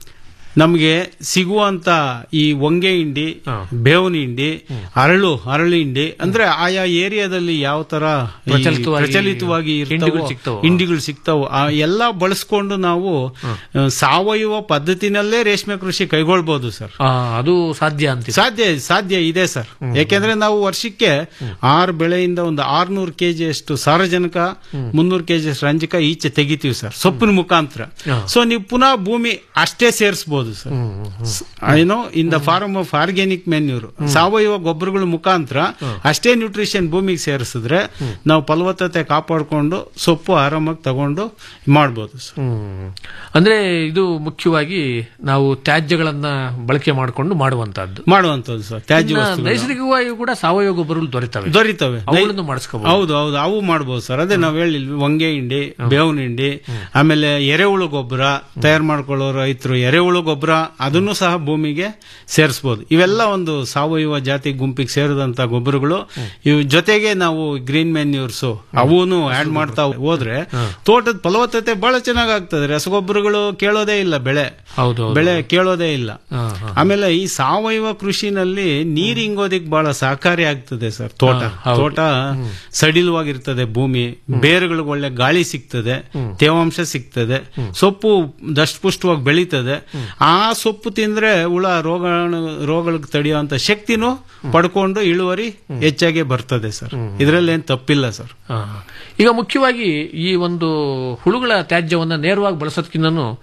ನಮಗೆ ಸಿಗುವಂತ ಈ ಹೊಂಗೆ ಹಿಂಡಿ ಬೇವಿನ ಹಿಂಡಿ ಅರಳು ಅರಳು ಹಿಂಡಿ ಅಂದ್ರೆ ಆಯಾ ಏರಿಯಾದಲ್ಲಿ ಯಾವ ತರ ಈ ಪ್ರಚಲಿತವಾಗಿ ಪ್ರಚಲಿತವಾಗಿ ಇರ್ತಾವೋ, ಹಿಂಡಿಗಳು ಸಿಗ್ತಾವೋ. ಹಿಂಡಿಗಳು ಸಿಗ್ತಾವೋ ಆ ಎಲ್ಲ ಬಳಸ್ಕೊಂಡು ನಾವು ಆ, ಸಾವಯವ ಪದ್ಧತಿನಲ್ಲೇ ರೇಷ್ಮೆ ಕೃಷಿ ಕೈಗೊಳ್ಬಹುದು ಸರ್ ಆ, ಅದು ಸಾಧ್ಯ ಅಂತ ಸಾಧ್ಯ ಸಾಧ್ಯ ಇದೆ ಸರ್ ಯಾಕೆಂದ್ರೆ ನಾವು ವರ್ಷಕ್ಕೆ ಆರು ಬೆಳೆಯಿಂದ ಒಂದು ಆರ್ನೂರು ಕೆಜಿ ಅಷ್ಟು ಸಾರಜನಕ ಮುನ್ನೂರು ಕೆಜಿ ಅಷ್ಟು ರಂಜಕ ಈಚೆ ತೆಗಿತೀವಿ ಸರ್ ಸೊಪ್ಪಿನ ಮುಖಾಂತರ ಸೊ ನೀವು ಪುನಃ ಭೂಮಿ ಅಷ್ಟೇ ಸೇರಿಸಬಹುದು ಸರ್ ಏನೋ in the form of organic manure ಸಾವಯವ ಗೊಬ್ಬರಗಳ ಮುಖಾಂತರ ಅಷ್ಟೇ ನ್ಯೂಟ್ರಿಷನ್ ಭೂಮಿಗೆ ಸೇರಿಸಿದ್ರೆ ನಾವು ಫಲವತ್ತತೆ ಕಾಪಾಡಿಕೊಂಡು ಸೊಪ್ಪು ಆರಾಮಾಗಿ ತಗೊಂಡು ಮಾಡ್ಬೋದು ಸರ್ ಹ್ಮ್. ಅಂದ್ರೆ ಇದು ಮುಖ್ಯವಾಗಿ ನಾವು ತ್ಯಾಜ್ಯಗಳನ್ನ ಬಳಕೆ ಮಾಡಿಕೊಂಡು ಮಾಡುವಂತಹದ್ದು ಮಾಡುವಂತದ್ದು ಸರ್ ತ್ಯಾಜ್ಯ ಇನ್ನ ವಸ್ತುಗಳು ನೈಸರ್ಗಿಕವಾಗಿ ಕೂಡ ಸಾವಯವ ಗೊಬ್ಬರಗಳು ದೊರೆತವೆ ದೊರೀತವೆ ಅವುಗಳನ್ನು ಮಾಡಿಸ್ಕೋಬಹುದು ಹೌದು ಹೌದು ಅವು ಮಾಡ್ಬೋದು ಸರ್ ಅದೇ ನಾವ್ ಹೇಳಿಲ್ವಿ ಹೊಂಗೆ ಹಿಂಡಿ ಬೇವಿನ ಹಿಂಡಿ ಆಮೇಲೆ ಎರೆಹುಳು ಗೊಬ್ಬರ ತಯಾರು ಮಾಡ್ಕೊಳ್ಳೋ ರೈತರು ಎರೆಹುಳು ಗೊಬ್ಬರ ಅದನ್ನು ಸಹ ಭೂಮಿಗೆ ಸೇರಿಸಬಹುದು ಇವೆಲ್ಲ ಒಂದು ಸಾವಯವ ಜಾತಿ ಗುಂಪಿಗೆ ಸೇರಿದಂತ ಗೊಬ್ಬರಗಳು ಇವ್ ಜೊತೆಗೆ ನಾವು ಗ್ರೀನ್ ಮೆನ್ಯೂರ್ಸ್ ಅವನು ಆಡ್ ಮಾಡ್ತಾ ಹೋದ್ರೆ ತೋಟದ ಫಲವತ್ತತೆ ಬಹಳ ಚೆನ್ನಾಗ್ ಆಗ್ತದೆ ರಸಗೊಬ್ಬರಗಳು ಕೇಳೋದೇ ಇಲ್ಲ ಬೆಳೆ ಹೌದು ಬೆಳೆ ಕೇಳೋದೇ ಇಲ್ಲ ಆಮೇಲೆ ಈ ಸಾವಯವ ಕೃಷಿನಲ್ಲಿ ನೀರ್ ಹಿಂಗೋದಿಕ್ ಬಹಳ ಸಹಕಾರಿ ಆಗ್ತದೆ ಸರ್ ತೋಟ ತೋಟ ಸಡಿಲವಾಗಿರ್ತದೆ ಭೂಮಿ ಬೇರುಗಳಿಗೆ ಒಳ್ಳೆ ಗಾಳಿ ಸಿಗ್ತದೆ ತೇವಾಂಶ ಸಿಗ್ತದೆ ಸೊಪ್ಪು ದಷ್ಟಪುಷ್ಟವಾಗಿ ಬೆಳೀತದೆ ಆ ಸೊಪ್ಪು ತಿಂದ್ರೆ ಹುಳ ರೋಗ ರೋಗಗಳಿಗೆ ತಡೆಯುವಂತ ಶಕ್ತಿನೂ ಪಡ್ಕೊಂಡು ಇಳುವರಿ ಹೆಚ್ಚಾಗಿ ಬರ್ತದೆ ಸರ್ ಇದರಲ್ಲಿ ಏನ್ ತಪ್ಪಿಲ್ಲ ಸರ್ ಆ. ಈಗ ಮುಖ್ಯವಾಗಿ ಈ ಒಂದು ಹುಳುಗಳ ತ್ಯಾಜ್ಯವನ್ನ ನೇರವಾಗಿ ಬಳಸೋದಕ್ಕಿಂತನೂ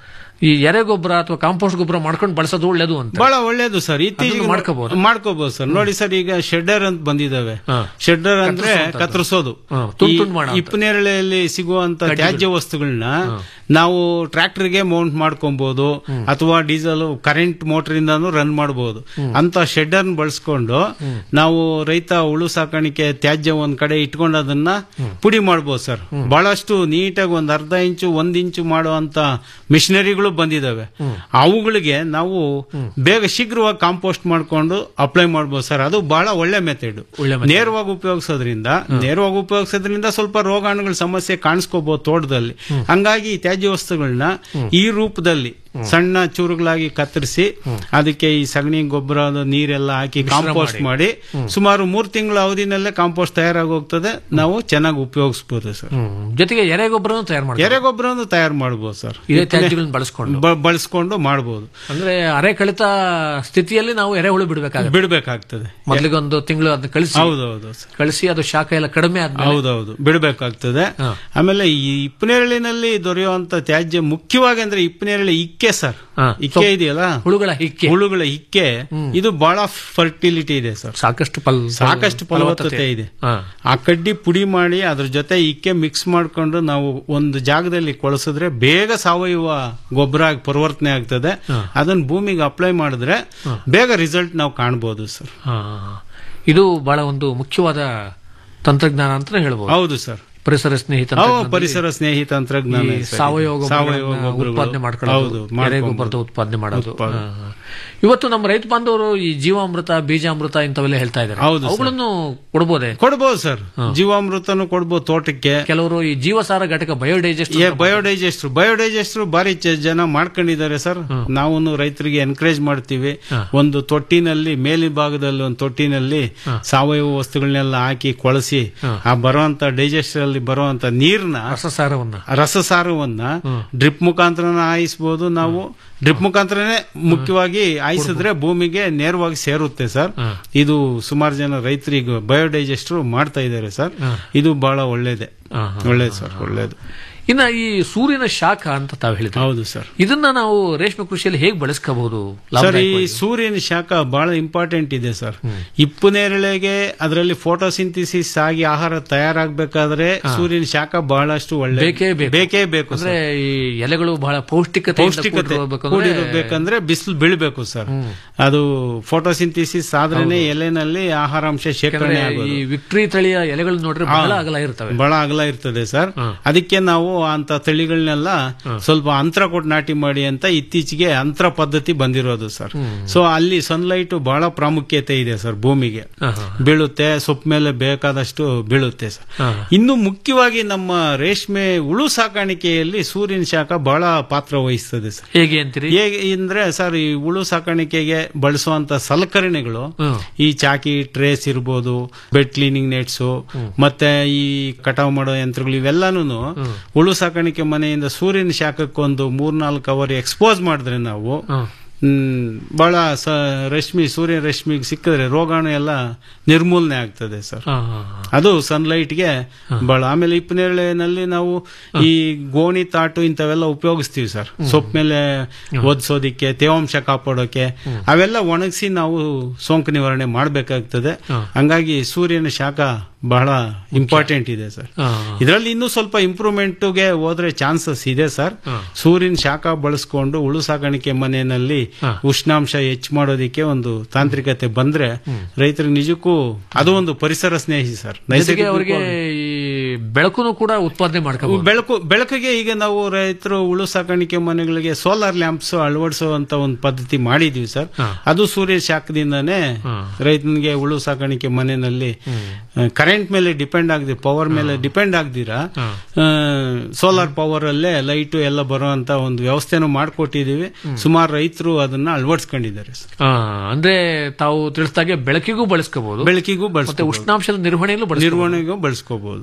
ಈ ಎರೆ ಗೊಬ್ಬರ ಅಥವಾ ಕಾಂಪೋಸ್ಟ್ ಗೊಬ್ಬರ ಮಾಡ್ಕೊಂಡು ಬಳಸೋದು ಒಳ್ಳೇದು ಅಂತ ಬಹಳ ಒಳ್ಳೇದು ಸರ್ ಇತ್ತೀಚೆಗೆ ಅದನ್ನು ಮಾಡ್ಕೋಬಹುದು ಮಾಡ್ಕೋಬಹುದು ಸರ್ ನೋಡಿ ಸರ್ ಈಗ ಶೆಡ್ಡರ್ ಅಂತ ಬಂದಿದಾವೆ ಶೆಡ್ಡರ್ ಅಂದ್ರೆ ಕತ್ತರಿಸುವಂತದ್ದು. ಕತ್ತರಿಸೋದು ಹಾ, ತುಂಡು ಈ ತುಂಡು ಮಾಡೋ ಅಂಥದ್ದು. ಇಪ್ಪನೇರಳೆಯಲ್ಲಿ ಸಿಗುವಂತ ಕಡ್ಡಿಗಳು. ತ್ಯಾಜ್ಯ ವಸ್ತುಗಳನ್ನ ನಾವು ಟ್ರ್ಯಾಕ್ಟರ್ಗೆ ಮೌಂಟ್ ಮಾಡ್ಕೊಬಹುದು ಅಥವಾ ಡೀಸೆಲ್ ಕರೆಂಟ್ ಮೋಟರ್ ಇಂದಾನು ರನ್ ಮಾಡಬಹುದು ಅಂತ ಶೆಡ್ಡರ್ ಬಳಸ್ಕೊಂಡು ನಾವು ರೈತ ಉಳು ಸಾಕಾಣಿಕೆ ತ್ಯಾಜ್ಯ ಒಂದ್ ಕಡೆ ಇಟ್ಕೊಂಡು ಅದನ್ನ ಪುಡಿ ಮಾಡ್ಬೋದು ಸರ್ ಬಹಳಷ್ಟು ನೀಟಾಗಿ ಒಂದ್ ಅರ್ಧ ಇಂಚು ಒಂದ್ ಇಂಚು ಮಾಡುವಂತ ಮಿಷನರಿಗಳು ಬಂದಿದಾವೆ ಅವುಗಳಿಗೆ ನಾವು ಬೇಗ ಶೀಘ್ರವಾಗಿ ಕಾಂಪೋಸ್ಟ್ ಮಾಡ್ಕೊಂಡು ಅಪ್ಲೈ ಮಾಡ್ಬೋದು ಸರ್ ಅದು ಬಹಳ ಒಳ್ಳೆ ಮೆಥಡ್ ಒಳ್ಳೆ method. ನೇರವಾಗಿ ಉಪಯೋಗಿಸೋದ್ರಿಂದ ನೇರವಾಗಿ ಉಪಯೋಗಿಸೋದ್ರಿಂದ ಸ್ವಲ್ಪ ರೋಗಾಣುಗಳ ಸಮಸ್ಯೆ ಕಾಣಿಸ್ಕೋಬಹುದು ತೋಟದಲ್ಲಿ ಹಂಗಾಗಿ ಈ ತ್ಯಾಜ್ಯ ವಸ್ತುಗಳನ್ನ ಈ ರೂಪದಲ್ಲಿ ಸಣ್ಣ ಚೂರುಗಳಾಗಿ ಕತ್ತರಿಸಿ ಅದಕ್ಕೆ ಈ ಸಗಣಿ ಗೊಬ್ಬರ ನೀರೆಲ್ಲ ಹಾಕಿ ಕಾಂಪೋಸ್ಟ್ ಮಾಡಿ ಸುಮಾರು ಮೂರ್ ತಿಂಗಳ ಅವಧಿನಲ್ಲೇ ಕಾಂಪೋಸ್ಟ್ ತಯಾರಾಗಿ ಹೋಗ್ತದೆ ನಾವು ಚೆನ್ನಾಗಿ ಉಪಯೋಗಿಸಬಹುದು ಸರ್ ಜೊತೆಗೆ ಎರೆ ಗೊಬ್ಬರನು ತಯಾರು ಮಾಡ್ತಾರೆ ಎರೆಗೊಬ್ಬರನ್ನು ತಯಾರು ಮಾಡಬಹುದು ಸರ್ ಇದೇ ತ್ಯಾಜ್ಯಗಳನ್ನ ಬಳಸ್ಕೊಂಡು ಬ- ಬಳಸ್ಕೊಂಡು ಮಾಡಬಹುದು ಅಂದ್ರೆ ಅರೆ ಕಳಿತ ಸ್ಥಿತಿಯಲ್ಲಿ ನಾವು ಎರೆಹುಳು ಬಿಡಬೇಕಾಗುತ್ತೆ ಬಿಡಬೇಕಾಗ್ತದೆ ಮೊದಲಿಗೆ ಒಂದು ತಿಂಗಳು ಅದನ್ನ ಕಳಿಸಿ ಹೌದೌದು ಕಳಿಸಿ ಅದು ಶಾಖ ಎಲ್ಲ ಕಡಿಮೆ ಆದ್ಮೇಲೆ ಹೌದೌದು ಬಿಡಬೇಕಾಗ್ತದೆ ಆಮೇಲೆ ಈ ಇಪ್ಪನೇರಳಿನಲ್ಲಿ ದೊರೆಯುವಂತ ತ್ಯಾಜ್ಯ ಮುಖ್ಯವಾಗಿ ಅಂದ್ರೆ ಇಪ್ಪನೇರಳಿ ಇಕ್ಕೆ ಸರ್ ಹಾ, ಇಕ್ಕೆ ಸೊ- ಇದೆಯಲ್ಲ ಹುಳುಗಳ ಹಿಕ್ಕೆ ಹುಳುಗಳ ಇಕ್ಕೆ ಇದು ಬಹಳ ಫರ್ಟಿಲಿಟಿ ಇದೆ ಸರ್ ಸಾಕಷ್ಟು ಫಲ ಸಾಕಷ್ಟು ಫಲವತ್ತತೆ ಇದೆ ಆ ಕಡ್ಡಿ ಪುಡಿ ಮಾಡಿ ಅದ್ರ ಜೊತೆ ಇಕ್ಕೆ ಮಿಕ್ಸ್ ಮಾಡ್ಕೊಂಡು ನಾವು ಒಂದು ಜಾಗದಲ್ಲಿ ಕೊಳಸಿದ್ರೆ ಬೇಗ ಸಾವಯವ ಗೊಬ್ಬರ ಆಗಿ ಪರಿವರ್ತನೆ ಆಗ್ತದೆ ಅದನ್ನ ಭೂಮಿಗೆ ಅಪ್ಲೈ ಮಾಡಿದ್ರೆ ಬೇಗ ರಿಸಲ್ಟ್ ನಾವು ಕಾಣಬಹುದು ಸರ್ ಹಾ. ಇದು ಬಹಳ ಒಂದು ಮುಖ್ಯವಾದ ತಂತ್ರಜ್ಞಾನ ಅಂತಾನೆ ಹೇಳ್ಬೋದು ಹೌದು ಸರ್ ಪರಿಸರ ಸ್ನೇಹಿ ಅವು ತಂತ್ರಜ್ಞಾನದಲ್ಲಿ ಪರಿಸರ ಸ್ನೇಹಿ ತಂತ್ರಜ್ಞಾನ ಈ ಇದೆ ಸರ್. ಸಾವಯವ ಸಾವಯವ ಗೊಬ್ಬರಗಳನ್ನ ಗೊಬ್ಬರಗಳು. ಉತ್ಪಾದನೆ ಮಾಡ್ಕೊಳ್ಳೋದು ಹೌದು, ಎರೆ ಮಾಡ್ಕೊಂಬೋದು. ಗೊಬ್ಬರದ ಉತ್ಪಾದನೆ ಮಾಡೋದು ಉತ್ಪಾದನೆ. ಹಾ, ಹಾ. ಇವತ್ತು ನಮ್ಮ ರೈತ ಬಾಂಧವರು ಈ ಜೀವಾಮೃತ ಬೀಜಾಮೃತ ಇಂಥವೆಲ್ಲ ಹೇಳ್ತಾ ಇದ್ದಾರೆ ಹೌದು ಸರ್. ಅವುಗಳನ್ನು ಕೊಡ್ಬೋದೇ ಕೊಡ್ಬೋದು ಸರ್ ಜೀವಾಮೃತನು ಕೊಡ್ಬೋದು ತೋಟಕ್ಕೆ ಕೆಲವರು ಈ ಜೀವಸಾರ ಘಟಕ ಬಯೋಡೈಜೆಸ್ಟ್ ಬಯೋಡೈಜೆಸ್ಟರ್ ಬಯೋಡೈಜೆಸ್ಟರ್ ಬಾರಿ ಚ- ಜನ ಮಾಡ್ಕೊಂಡಿದ್ದಾರೆ ಸರ್ ನಾವು ರೈತರಿಗೆ ಎನ್ಕರೇಜ್ ಮಾಡ್ತೀವಿ ಒಂದು ತೊಟ್ಟಿನಲ್ಲಿ ಮೇಲಿನ ಭಾಗದಲ್ಲಿ ಒಂದು ತೊಟ್ಟಿನಲ್ಲಿ ಸಾವಯವ ವಸ್ತುಗಳನ್ನೆಲ್ಲ ಹಾಕಿ ಕೊಳಸಿ ಆ ಬರುವಂತ ಡೈಜೆಸ್ಟರ್ ಅಲ್ಲಿ ಬರುವಂತ ನೀರ್ನ ರಸಸಾರವನ್ನ ರಸಸಾರವನ್ನ ಡ್ರಿಪ್ ಮುಖಾಂತರನ ಹಾಯಿಸಬಹುದು ನಾವು ಡ್ರಿಪ್ ಮುಖಾಂತರನೇ ಮುಖ್ಯವಾಗಿ ಹಾಯಿಸಿದ್ರೆ ಭೂಮಿಗೆ ನೇರವಾಗಿ ಸೇರುತ್ತೆ ಸರ್ ಇದು ಸುಮಾರು ಜನ ರೈತರಿಗೆ ಬಯೋಡೈಜೆಸ್ಟರ್ ಮಾಡ್ತಾ ಇದ್ದಾರೆ ಸರ್ ಇದು ಬಹಳ ಒಳ್ಳೇದೆ ಒಳ್ಳೇದು ಸರ್ ಒಳ್ಳೇದು ಇನ್ನ ಈ ಸೂರ್ಯನ ಶಾಖ ಅಂತ ತಾವು ಹೇಳಿದ್ರೆ ಹೌದು ಸರ್ ಇದನ್ನ ನಾವು ರೇಷ್ಮೆ ಕೃಷಿಯಲ್ಲಿ ಹೇಗೆ ಬಳಸ್ಕೋಬಹುದು ಸರ್ ಈ ಸೂರ್ಯನ ಶಾಖ ಬಹಳ ಇಂಪಾರ್ಟೆಂಟ್ ಇದೆ ಸರ್ ಇಪ್ಪು ನೇರಳೆಗೆ ಅದರಲ್ಲಿ ಫೋಟೋಸಿಂಥಿಸಿಸ್ ಆಗಿ ಆಹಾರ ತಯಾರಾಗಬೇಕಾದ್ರೆ ಸೂರ್ಯನ ಶಾಖ ಬಹಳಷ್ಟು ಒಳ್ಳೆ ಬೇಕೇ ಬೇಕು. ಬೇಕೇ ಬೇಕು ಅಂದ್ರೆ ಈ ಎಲೆಗಳು ಬಹಳ ಪೌಷ್ಟಿಕತೆ ಪೌಷ್ಟಿಕತೆ ಕೂಡಿರಬೇಕಂದ್ರೆ ಬಿಸಿಲು ಬೀಳ್ಬೇಕು ಸರ್ ಅದು ಫೋಟೋಸಿಂಥಿಸಿಸ್ ಆದ್ರೇನೆ ಎಲೆನಲ್ಲಿ ಆಹಾರಾಂಶ ಶೇಖರಣೆ ಆಗೋದು ಈ ವಿಕ್ಟ್ರಿ ತಳಿಯ ಎಲೆಗಳು ನೋಡ್ರೆ ಬಹಳ ಅಗಲ ಇರ್ತವೆ ಬಹಳ ಅಗಲ ಇರ್ತದೆ ಸರ್ ಅದಕ್ಕೆ ನಾವು ಅಂತ ತಳಿಗಳನ್ನೆಲ್ಲ ಸ್ವಲ್ಪ ಅಂತರ ಕೊಟ್ಟು ನಾಟಿ ಮಾಡಿ ಅಂತ ಇತ್ತೀಚೆಗೆ ಅಂತರ ಪದ್ಧತಿ ಬಂದಿರೋದು ಸರ್ ಸೊ ಅಲ್ಲಿ ಸನ್ಲೈಟ್ ಬಹಳ ಪ್ರಾಮುಖ್ಯತೆ ಇದೆ ಸರ್ ಭೂಮಿಗೆ ಬೀಳುತ್ತೆ ಸೊಪ್ಪು ಮೇಲೆ ಬೇಕಾದಷ್ಟು ಬೀಳುತ್ತೆ ಸರ್ ಇನ್ನು ಮುಖ್ಯವಾಗಿ ನಮ್ಮ ರೇಷ್ಮೆ ಉಳು ಸಾಕಾಣಿಕೆಯಲ್ಲಿ ಸೂರ್ಯನ ಶಾಖ ಬಹಳ ಪಾತ್ರ ವಹಿಸ್ತದೆ ಸರ್ ಹೇಗೆ ಅಂತೀರಿ ಹೇಗೆ ಅಂದ್ರೆ ಸರ್ ಈ ಉಳು ಸಾಕಾಣಿಕೆಗೆ ಬಳಸುವಂತ ಸಲಕರಣೆಗಳು ಈ ಚಾಕಿ ಟ್ರೇಸ್ ಇರ್ಬೋದು ಬೆಡ್ ಕ್ಲೀನಿಂಗ್ ನೆಟ್ಸ್ ಮತ್ತೆ ಈ ಕಟಾವ್ ಮಾಡೋ ಯಂತ್ರಗಳು ಇವೆಲ್ಲಾನು ಉಳು ಸಾಕಾಣಿಕೆ ಮನೆಯಿಂದ ಸೂರ್ಯನ ಶಾಖಕ್ಕೊಂದು ಮೂರ್ನಾಲ್ಕು ಅವರ್ ಎಕ್ಸ್ಪೋಸ್ ಮಾಡಿದ್ರೆ ನಾವು ಹ್ಮ್, ಬಹಳ ಸ ರಶ್ಮಿ ಸೂರ್ಯ ರಶ್ಮಿಗೆ ಸಿಕ್ಕಿದ್ರೆ ರೋಗಾಣು ಎಲ್ಲ ನಿರ್ಮೂಲನೆ ಆಗ್ತದೆ ಸರ್ ಅದು ಸನ್ಲೈಟ್ಗೆ ಬಹಳ ಆಮೇಲೆ ಇಪ್ಪನೇರಳೆನಲ್ಲಿ ನಾವು ಈ ಗೋಣಿ ತಾಟು ಇಂಥವೆಲ್ಲ ಉಪಯೋಗಿಸ್ತೀವಿ ಸರ್ ಸೊಪ್ಪು ಮೇಲೆ ಒದಿಸೋದಿಕ್ಕೆ ತೇವಾಂಶ ಕಾಪಾಡೋಕೆ ಅವೆಲ್ಲ ಒಣಗಿಸಿ ನಾವು ಸೋಂಕು ನಿವಾರಣೆ ಮಾಡಬೇಕಾಗ್ತದೆ ಹಂಗಾಗಿ ಸೂರ್ಯನ ಶಾಖ ಬಹಳ ಇಂಪಾರ್ಟೆಂಟ್ ಇದೆ ಸರ್ ಇದರಲ್ಲಿ ಇನ್ನೂ ಸ್ವಲ್ಪ ಇಂಪ್ರೂವ್ಮೆಂಟ್ಗೆ ಹೋದ್ರೆ ಚಾನ್ಸಸ್ ಇದೆ ಸರ್ ಸೂರ್ಯನ ಶಾಖ ಬಳಸ್ಕೊಂಡು ಉಳು ಸಾಕಾಣಿಕೆ ಮನೆಯಲ್ಲಿ ಉಷ್ಣಾಂಶ ಹೆಚ್ಚು ಮಾಡೋದಿಕ್ಕೆ ಒಂದು ತಾಂತ್ರಿಕತೆ ಬಂದ್ರೆ ರೈತರಿಗೆ ನಿಜಕ್ಕೂ ಅದು ಒಂದು ಪರಿಸರ ಸ್ನೇಹಿ ಸರ್ ಜೊತೆಗೆ ಅವರಿಗೆ ಈ ಬೆಳಕುನು ಕೂಡ ಉತ್ಪಾದನೆ ಮಾಡ್ಕೋಬಹುದು ಬೆಳಕು ಬೆಳಕಿಗೆ ಈಗ ನಾವು ರೈತರು ಉಳು ಸಾಕಾಣಿಕೆ ಮನೆಗಳಿಗೆ ಸೋಲಾರ್ ಲ್ಯಾಂಪ್ಸ್ ಅಳವಡಿಸುವಂತ ಒಂದು ಪದ್ಧತಿ ಮಾಡಿದ್ವಿ ಸರ್ ಅದು ಸೂರ್ಯ ಶಾಖದಿಂದಾನೇ ರೈತನಿಗೆ ಉಳು ಸಾಕಾಣಿಕೆ ಮನೆಯಲ್ಲಿ ಕರೆಂಟ್ ಮೇಲೆ ಡಿಪೆಂಡ್ ಆಗದಿ ಪವರ್ ಮೇಲೆ ಡಿಪೆಂಡ್ ಆಗದಿರಾ ಸೋಲಾರ್ ಪವರ್ ಅಲ್ಲೇ ಲೈಟ್ ಎಲ್ಲ ಬರುವಂತ ಒಂದು ವ್ಯವಸ್ಥೆನೂ ಮಾಡಿಕೊಟ್ಟಿದೀವಿ ಸುಮಾರು ರೈತರು ಅದನ್ನ ಅಳವಡಿಸ್ಕೊಂಡಿದ್ದಾರೆ ಸರ್ ಆ, ಅಂದ್ರೆ ತಾವು ತಿಳಿಸಿದಾಗೆ ಬೆಳಕಿಗೂ ಬಳಸ್ಕೋಬಹುದು ಬೆಳಕಿಗೂ ಮತ್ತೆ ಬಳಸ್ಕೋಬಹುದು ಉಷ್ಣಾಂಶದ ನಿರ್ವಹಣೆಯಲ್ಲೂ ಬಳಸ್ಕೋಬಹುದು. ನಿರ್ವಹಣೆಗೂ ಬಳಸ್ಕೋಬಹುದು ಬಳಸ್ಕೋಬಹುದು